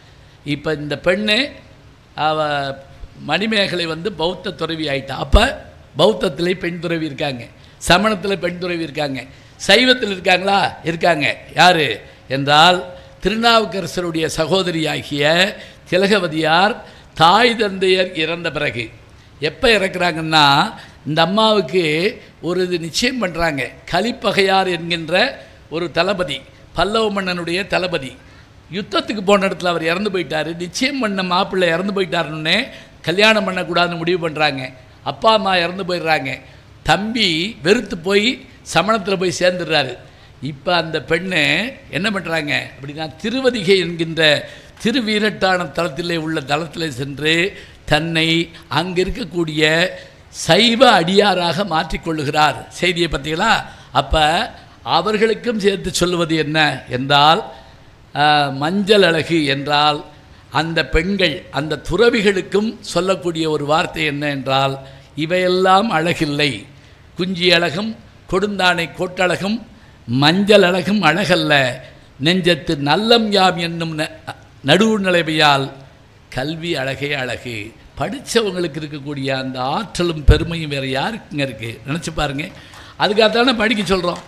இப்போ இந்த பெண்ணு அவ மணிமேகலை வந்து பௌத்த துறவி ஆயிட்டா அப்போ பௌத்தத்திலே பெண் துறவி இருக்காங்க சமணத்தில் பெண் துறவி இருக்காங்க சைவத்தில் இருக்காங்களா இருக்காங்க யார் என்றால் திருநாவுக்கரசருடைய சகோதரியாகிய திலகவதியார் தாய் தந்தையர் இறந்த பிறகு எப்போ இறக்குறாங்கன்னா இந்த அம்மாவுக்கு ஒரு இது நிச்சயம் பண்ணுறாங்க கலிப்பகையார் என்கின்ற ஒரு தளபதி பல்லவ மன்னனுடைய தளபதி யுத்தத்துக்கு போன இடத்துல அவர் இறந்து போயிட்டார் நிச்சயம் பண்ண மாப்பிள்ளை இறந்து போயிட்டாருன்னே கல்யாணம் பண்ணக்கூடாதுன்னு முடிவு பண்ணுறாங்க அப்பா அம்மா இறந்து போயிடுறாங்க தம்பி வெறுத்து போய் சமணத்தில் போய் சேர்ந்துடுறாரு இப்போ அந்த பெண்ணு என்ன பண்ணுறாங்க அப்படின்னா திருவதிகை என்கின்ற திருவீரட்டான தளத்திலே உள்ள தளத்தில் சென்று தன்னை அங்கே இருக்கக்கூடிய சைவ அடியாராக மாற்றிக்கொள்ளுகிறார் செய்தியை பார்த்தீங்களா அப்போ அவர்களுக்கும் சேர்த்து சொல்லுவது என்ன என்றால் ஆஹ், மஞ்சள் அழகு என்றால் அந்த பெண்கள் அந்த துறவிகளுக்கும் சொல்லக்கூடிய ஒரு வார்த்தை என்ன என்றால் இவையெல்லாம் அழகில்லை குஞ்சி அழகும் கொடுந்தானை கோட்டழகும் மஞ்சள் அழகும் அழகல்ல நெஞ்சத்து நல்லம் யாம் என்னும் ந- நடுவு நிலைமையால் கல்வி அழகே அழகு படித்தவங்களுக்கு இருக்கக்கூடிய அந்த ஆற்றலும் பெருமையும் வேறு யாருக்குங்க இருக்குது நினச்சி பாருங்க அதுக்காக தானே படிக்க சொல்கிறோம்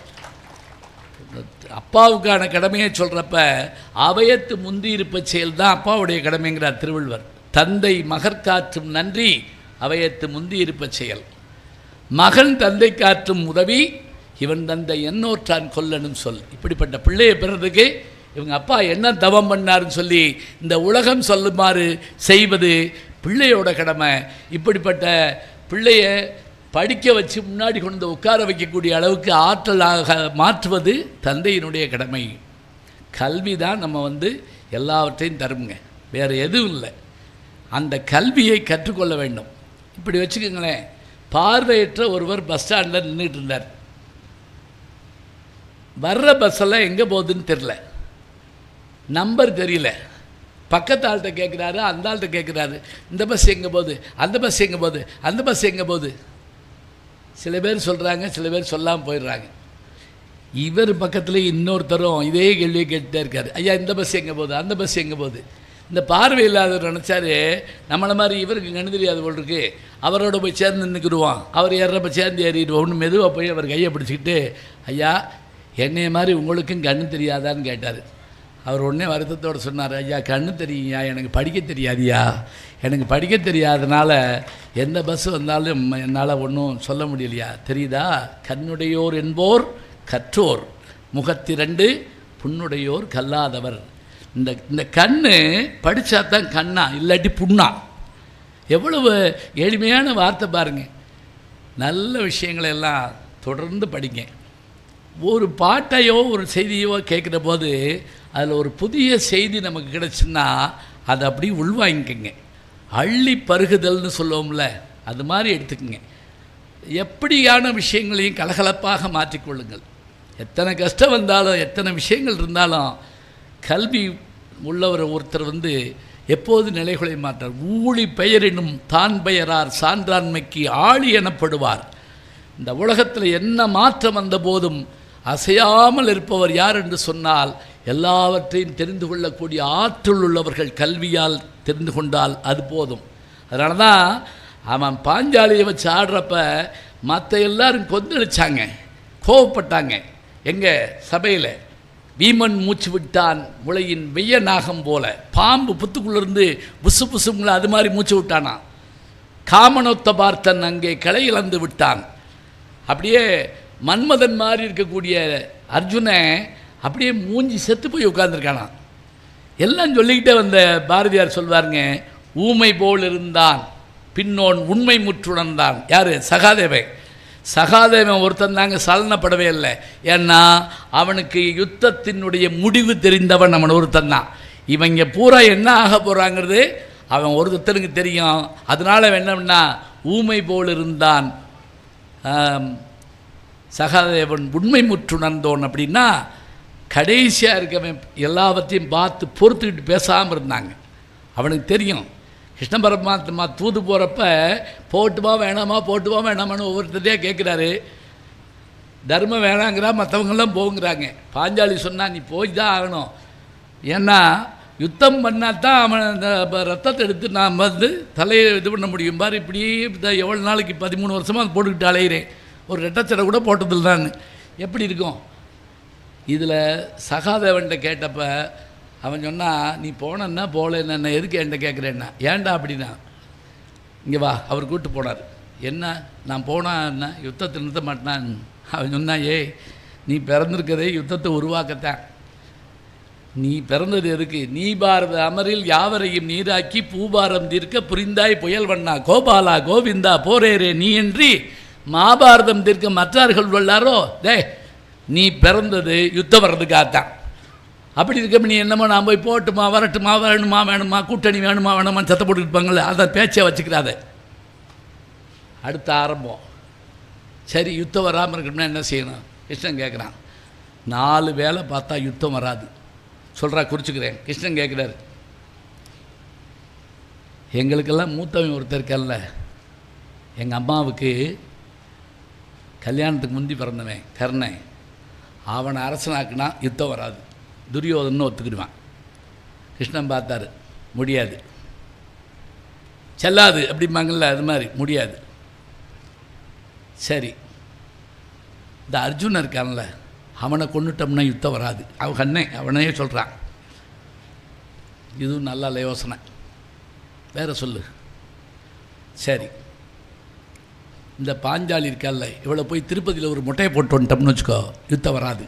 அப்பாவுக்கான கடமையை சொல்கிறப்ப அவையத்து முந்தி இருப்ப செயல் தான் அப்பாவுடைய கடமைங்கிறார் திருவள்ளுவர் தந்தை மகற்காற்றும் நன்றி அவையத்து முந்தி இருப்ப செயல் மகன் தந்தை காற்றும் உதவி இவன் தந்தை எண்ணோற்றான் கொல்லனும் சொல் இப்படிப்பட்ட பிள்ளையை பெறதுக்கு இவங்க அப்பா என்ன தவம் பண்ணாருன்னு சொல்லி இந்த உலகம் சொல்லுமாறு செய்வது பிள்ளையோட கடமை இப்படிப்பட்ட பிள்ளைய படிக்க வச்சு முன்னாடி கொண்டு வந்து உட்கார வைக்கக்கூடிய அளவுக்கு ஆற்றலாக மாற்றுவது தந்தையினுடைய கடமை கல்வி தான் நம்ம வந்து எல்லாவற்றையும் தருங்க வேறு எதுவும் இல்லை அந்த கல்வியை கற்றுக்கொள்ள வேண்டும் இப்படி வச்சுக்கோங்களேன் பார்வையற்ற ஒருவர் பஸ் ஸ்டாண்டில் நின்றுட்டு இருந்தார் வர்ற பஸ்ஸெல்லாம் எங்கே போகுதுன்னு தெரில நம்பர் தெரியல பக்கத்து ஆள்கிட்ட கேட்குறாரு அந்த ஆள்கிட்ட கேட்குறாரு இந்த பஸ் எங்கே போகுது அந்த பஸ் எங்கே போகுது அந்த பஸ் எங்கே போகுது சில பேர் சொல்கிறாங்க சில பேர் சொல்லாமல் போயிடுறாங்க இவர் பக்கத்தில் இன்னொருத்தரும் இதே கேள்வியை கேட்டுட்டே இருக்காரு ஐயா இந்த பஸ் எங்கே போகுது அந்த பஸ் எங்கே போகுது இந்த பார்வை இல்லாதவர் நினச்சாரு நம்மளை மாதிரி இவருக்கு கண்ணு தெரியாது போல் இருக்கு அவரோட போய் சேர்ந்து நின்றுக்கிடுவோம் அவர் ஏறுறப்ப சேர்ந்து ஏறிடுவோம் ஒன்று மெதுவாக போய் அவர் கையை பிடிச்சிக்கிட்டு ஐயா என்னைய மாதிரி உங்களுக்கும் கண்ணு தெரியாதான்னு கேட்டார் அவர் உடனே வருத்தத்தோடு சொன்னார் ஐயா கண்ணு தெரியுயா எனக்கு படிக்க தெரியாதியா எனக்கு படிக்க தெரியாதனால எந்த பஸ் வந்தாலும் என்னால் ஒன்றும் சொல்ல முடியலையா தெரியுதா கண்ணுடையோர் என்போர் கற்றோர் முகத்திரண்டு புண்ணுடையோர் கல்லாதவர் இந்த இந்த கண்ணு படித்தா தான் கண்ணா இல்லாட்டி புண்ணா எவ்வளவு எளிமையான வார்த்தை பாருங்க நல்ல விஷயங்களை எல்லாம் தொடர்ந்து படிங்க ஒரு பாட்டையோ ஒரு செய்தியோ கேட்குற போது அதில் ஒரு புதிய செய்தி நமக்கு கிடச்சுன்னா அதை அப்படியே உள்வாங்கிக்கங்க அள்ளி பருகுதல்னு சொல்லுவோம்ல அது மாதிரி எடுத்துக்கங்க எப்படியான விஷயங்களையும் கலகலப்பாக மாற்றிக்கொள்ளுங்கள் எத்தனை கஷ்டம் வந்தாலும் எத்தனை விஷயங்கள் இருந்தாலும் கல்வி உள்ளவர் ஒருத்தர் வந்து எப்போது நிலைகளை மாற்றார் ஊழி பெயரினும் தான் பெயரார் சான்றாண்மைக்கு ஆளி எனப்படுவார் இந்த உலகத்தில் என்ன மாற்றம் வந்த போதும் அசையாமல் இருப்பவர் யார் என்று சொன்னால் எல்லாவற்றையும் தெரிந்து கொள்ளக்கூடிய ஆற்றல் உள்ளவர்கள் கல்வியால் தெரிந்து கொண்டால் அது போதும் அதனால தான் அவன் பாஞ்சாலியை வச்சு ஆடுறப்ப மற்ற எல்லாரும் கொந்தளிச்சாங்க கோவப்பட்டாங்க எங்கே சபையில் வீமன் மூச்சு விட்டான் முளையின் வெய்ய நாகம் போல பாம்பு புத்துக்குள்ளேருந்து புசு புசுங்கள அது மாதிரி மூச்சு விட்டானா காமனொத்த பார்த்தன் அங்கே களை இழந்து விட்டான் அப்படியே மன்மதன் மாதிரி இருக்கக்கூடிய அர்ஜுனன் அப்படியே மூஞ்சி செத்து போய் உட்கார்ந்திருக்கானாம் எல்லாம் சொல்லிக்கிட்டே வந்த பாரதியார் சொல்வாருங்க ஊமை போல் இருந்தான் பின்னோன் உண்மை முற்றுணர்ந்தான் யார் சகாதேவன் சகாதேவன் ஒருத்தன் தாங்க சலனப்படவே இல்லை ஏன்னா அவனுக்கு யுத்தத்தினுடைய முடிவு தெரிந்தவன் அவன் ஒருத்தன் தான் இவங்க பூரா என்ன ஆக போகிறாங்கிறது அவன் ஒருத்தனுக்கு தெரியும் அதனால் அவன் என்ன பண்ணா ஊமை போல் இருந்தான் ஆம், சகாதேவன் உண்மை முற்றுணர்ந்தோன் அப்படின்னா கடைசியாக இருக்கவன் எல்லாவற்றையும் பார்த்து பொறுத்துக்கிட்டு பேசாமல் இருந்தாங்க அவனுக்கு தெரியும் கிருஷ்ண பரமாத்மா தூது போகிறப்ப போட்டுமா வேணாமா போட்டுமா வேணாமான்னு ஒவ்வொருத்தரையே கேட்குறாரு தர்மம் வேணாங்கிறா மற்றவங்கெல்லாம் போங்கிறாங்க பாஞ்சாலி சொன்னா நீ போய் தான் ஆகணும் ஏன்னா யுத்தம் பண்ணால் தான் அவன் அந்த ப- ரத்தத்தை எடுத்து நான் வந்து தலையை இது பண்ண முடியும் பாரு இப்படியே இந்த எவ்வளோ நாளைக்கு பதிமூணு வருஷமாக அது போட்டுக்கிட்டு அலையிறேன் ஒரு ரெட்டச்சடை கூட போட்டதில்லை நான் எப்படி இருக்கும் இதில் சகாதேவன்கிட்ட கேட்டப்ப அவன் சொன்னான் நீ போனன்னா போகலன்னா என்ன எதுக்கு என்கிட்ட கேட்குறேன்னா ஏன்டா அப்படின்னா இங்கே வா அவர் கூப்பிட்டு போனார் என்ன நான் போனா என்ன யுத்தத்தை நிறுத்த மாட்டேனான் அவன் சொன்னான் ஏய் நீ பிறந்திருக்கதே யுத்தத்தை உருவாக்கத்தான் நீ பிறந்தது எதுக்கு நீ பாரத அமரில் யாவரையும் நீராக்கி பூபாரம் தீர்க்க புரிந்தாய் புயல் வண்ணா கோபாலா கோவிந்தா போரேரே நீ என்று மாபாரதம் தீர்க்க மற்றார்கள் வல்லாரோ டேய் நீ பிறந்தது யுத்தம் வர்றதுக்காகத்தான் அப்படி இருக்க நீ என்னமோ நான் போய் போட்டுமா வரட்டுமா வேணுமா வேணுமா கூட்டணி வேணுமா வேணுமா சத்த போட்டுருப்பாங்கள்ல அதை பேச்சை வச்சுக்கிறாத அடுத்த ஆரம்பம் சரி யுத்தம் வராமல் இருக்கணும்னா என்ன செய்யணும் கிருஷ்ணன் கேட்குறான் நாலு வேலை பார்த்தா யுத்தம் வராது சொல்கிறா குறிச்சுக்கிறேன் கிருஷ்ணன் கேட்குறாரு எங்களுக்கெல்லாம் மூத்தவன் ஒருத்தர் இருக்கல்ல எங்கள் அம்மாவுக்கு கல்யாணத்துக்கு முந்தி பிறந்தவன் கர்ணன் அவனை அரசனாக்குனா யுத்தம் வராது துரியோதன்னு ஒத்துக்கிடுவான் கிருஷ்ணன் பார்த்தாரு முடியாது செல்லாது அப்படிம்பாங்கல்ல அது மாதிரி முடியாது சரி இந்த அர்ஜுனன் இருக்கான்ல அவனை கொண்டுட்டோம்னா யுத்தம் வராது அவன் கண்ணே அவனையே சொல்கிறான் இதுவும் நல்ல யோசனை வேற சொல்லு சரி இந்த பாஞ்சாலி இருக்கால்ல இவளை போய் திருப்பதியில் ஒரு முட்டையை போட்டு வந்துட்டோம்னு வச்சுக்கோ யுத்தம் வராது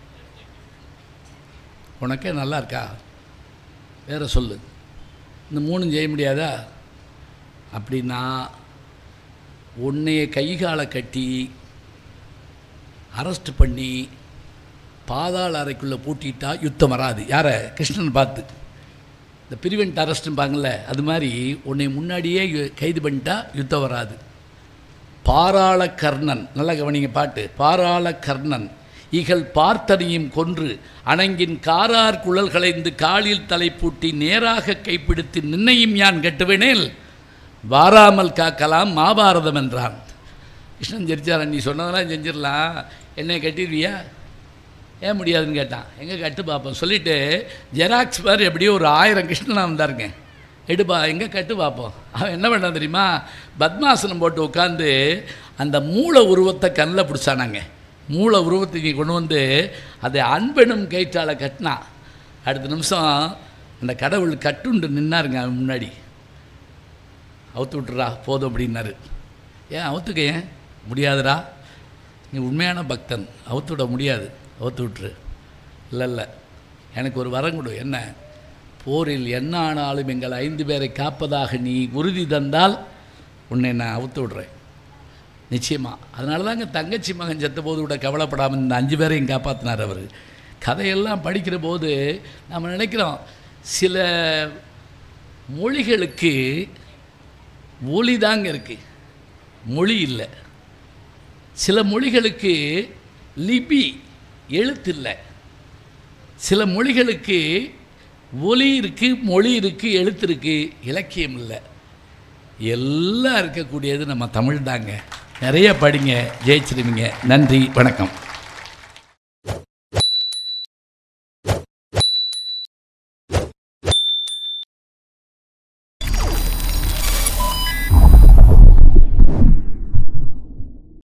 உனக்கே நல்லா இருக்கா வேற சொல்லு இந்த மூணும் செய்ய முடியாதா அப்படின்னா உன்னைய கைகாலை கட்டி அரெஸ்ட் பண்ணி பாதாள அறைக்குள்ளே பூட்டிட்டா யுத்தம் வராது யாரை கிருஷ்ணன் பார்த்து இந்த பிரிவென்ட் அரெஸ்ட்டும்பாங்கள்ல அது மாதிரி உன்னை முன்னாடியே யு- கைது பண்ணிட்டா யுத்தம் வராது பாராள கர்ணன் நல்லா கவனிங்க பாட்டு பாராள கர்ணன் இகழ் பார்த்தனையும் கொன்று அணங்கின் காரார் குழல் களைந்து காலில் தலை பூட்டி நேராக கைப்பிடித்து நின்னையும் யான் கட்டுவேனேல் வாராமல் காக்கலாம் மாபாரதம் என்றான் கிருஷ்ணன் ஜெரிச்சாரன் நீ சொன்னதெல்லாம் செஞ்சிடலாம் என்னை கட்டிடுவியா ஏன் முடியாதுன்னு கேட்டான் எங்கே கட்டு பார்ப்போம் சொல்லிவிட்டு ஜெராக்ஸ் பார் எப்படியோ ஒரு ஆயிரம் கிருஷ்ணனா வந்தாருங்க எடுப்பா எங்கே கட்டு பார்ப்போம் அவன் என்ன பண்ணான் தெரியுமா பத்மாசனம் போட்டு உட்காந்து அந்த மூளை உருவத்தை கண்ணில் பிடிச்சானாங்க மூளை உருவத்தை இங்கே கொண்டு வந்து அதை அன்பெனும் கயிற்றால கட்டினான் அடுத்த நிமிஷம் அந்த கடவுள் கட்டுண்டு நின்னாருங்க அவன் முன்னாடி அவுத்து விட்டுறா போதும் அப்படின்னாரு ஏன் அவுத்துக்க ஏன் முடியாதுடா நீ உண்மையான பக்தன் அவுத்து விட முடியாது அவுத்து விட்டுரு இல்லை இல்லை எனக்கு ஒரு வரம் கொடு என்ன போரில் என்ன ஆனாலும் எங்கள் ஐந்து பேரை காப்பதாக நீ உறுதி தந்தால் உன்னை நான் அவுத்து விடுறேன் நிச்சயமாக அதனால தாங்க தங்கச்சி மகன் செத்த போது கூட கவலைப்படாமல் இந்த அஞ்சு பேரையும் காப்பாற்றினார் அவர் கதையெல்லாம் படிக்கிற போது நம்ம நினைக்கிறோம் சில மொழிகளுக்கு ஒளி தாங்க இருக்குது மொழி இல்லை சில மொழிகளுக்கு லிபி எழுத்து இல்லை சில மொழிகளுக்கு ஒலி இருக்குது மொழி இருக்குது எழுத்து இருக்குது இலக்கியம் இல்லை எல்லாம் இருக்கக்கூடியது நம்ம தமிழ் தாங்க நிறைய படிங்க ஜெயிச்சிருவீங்க நன்றி வணக்கம்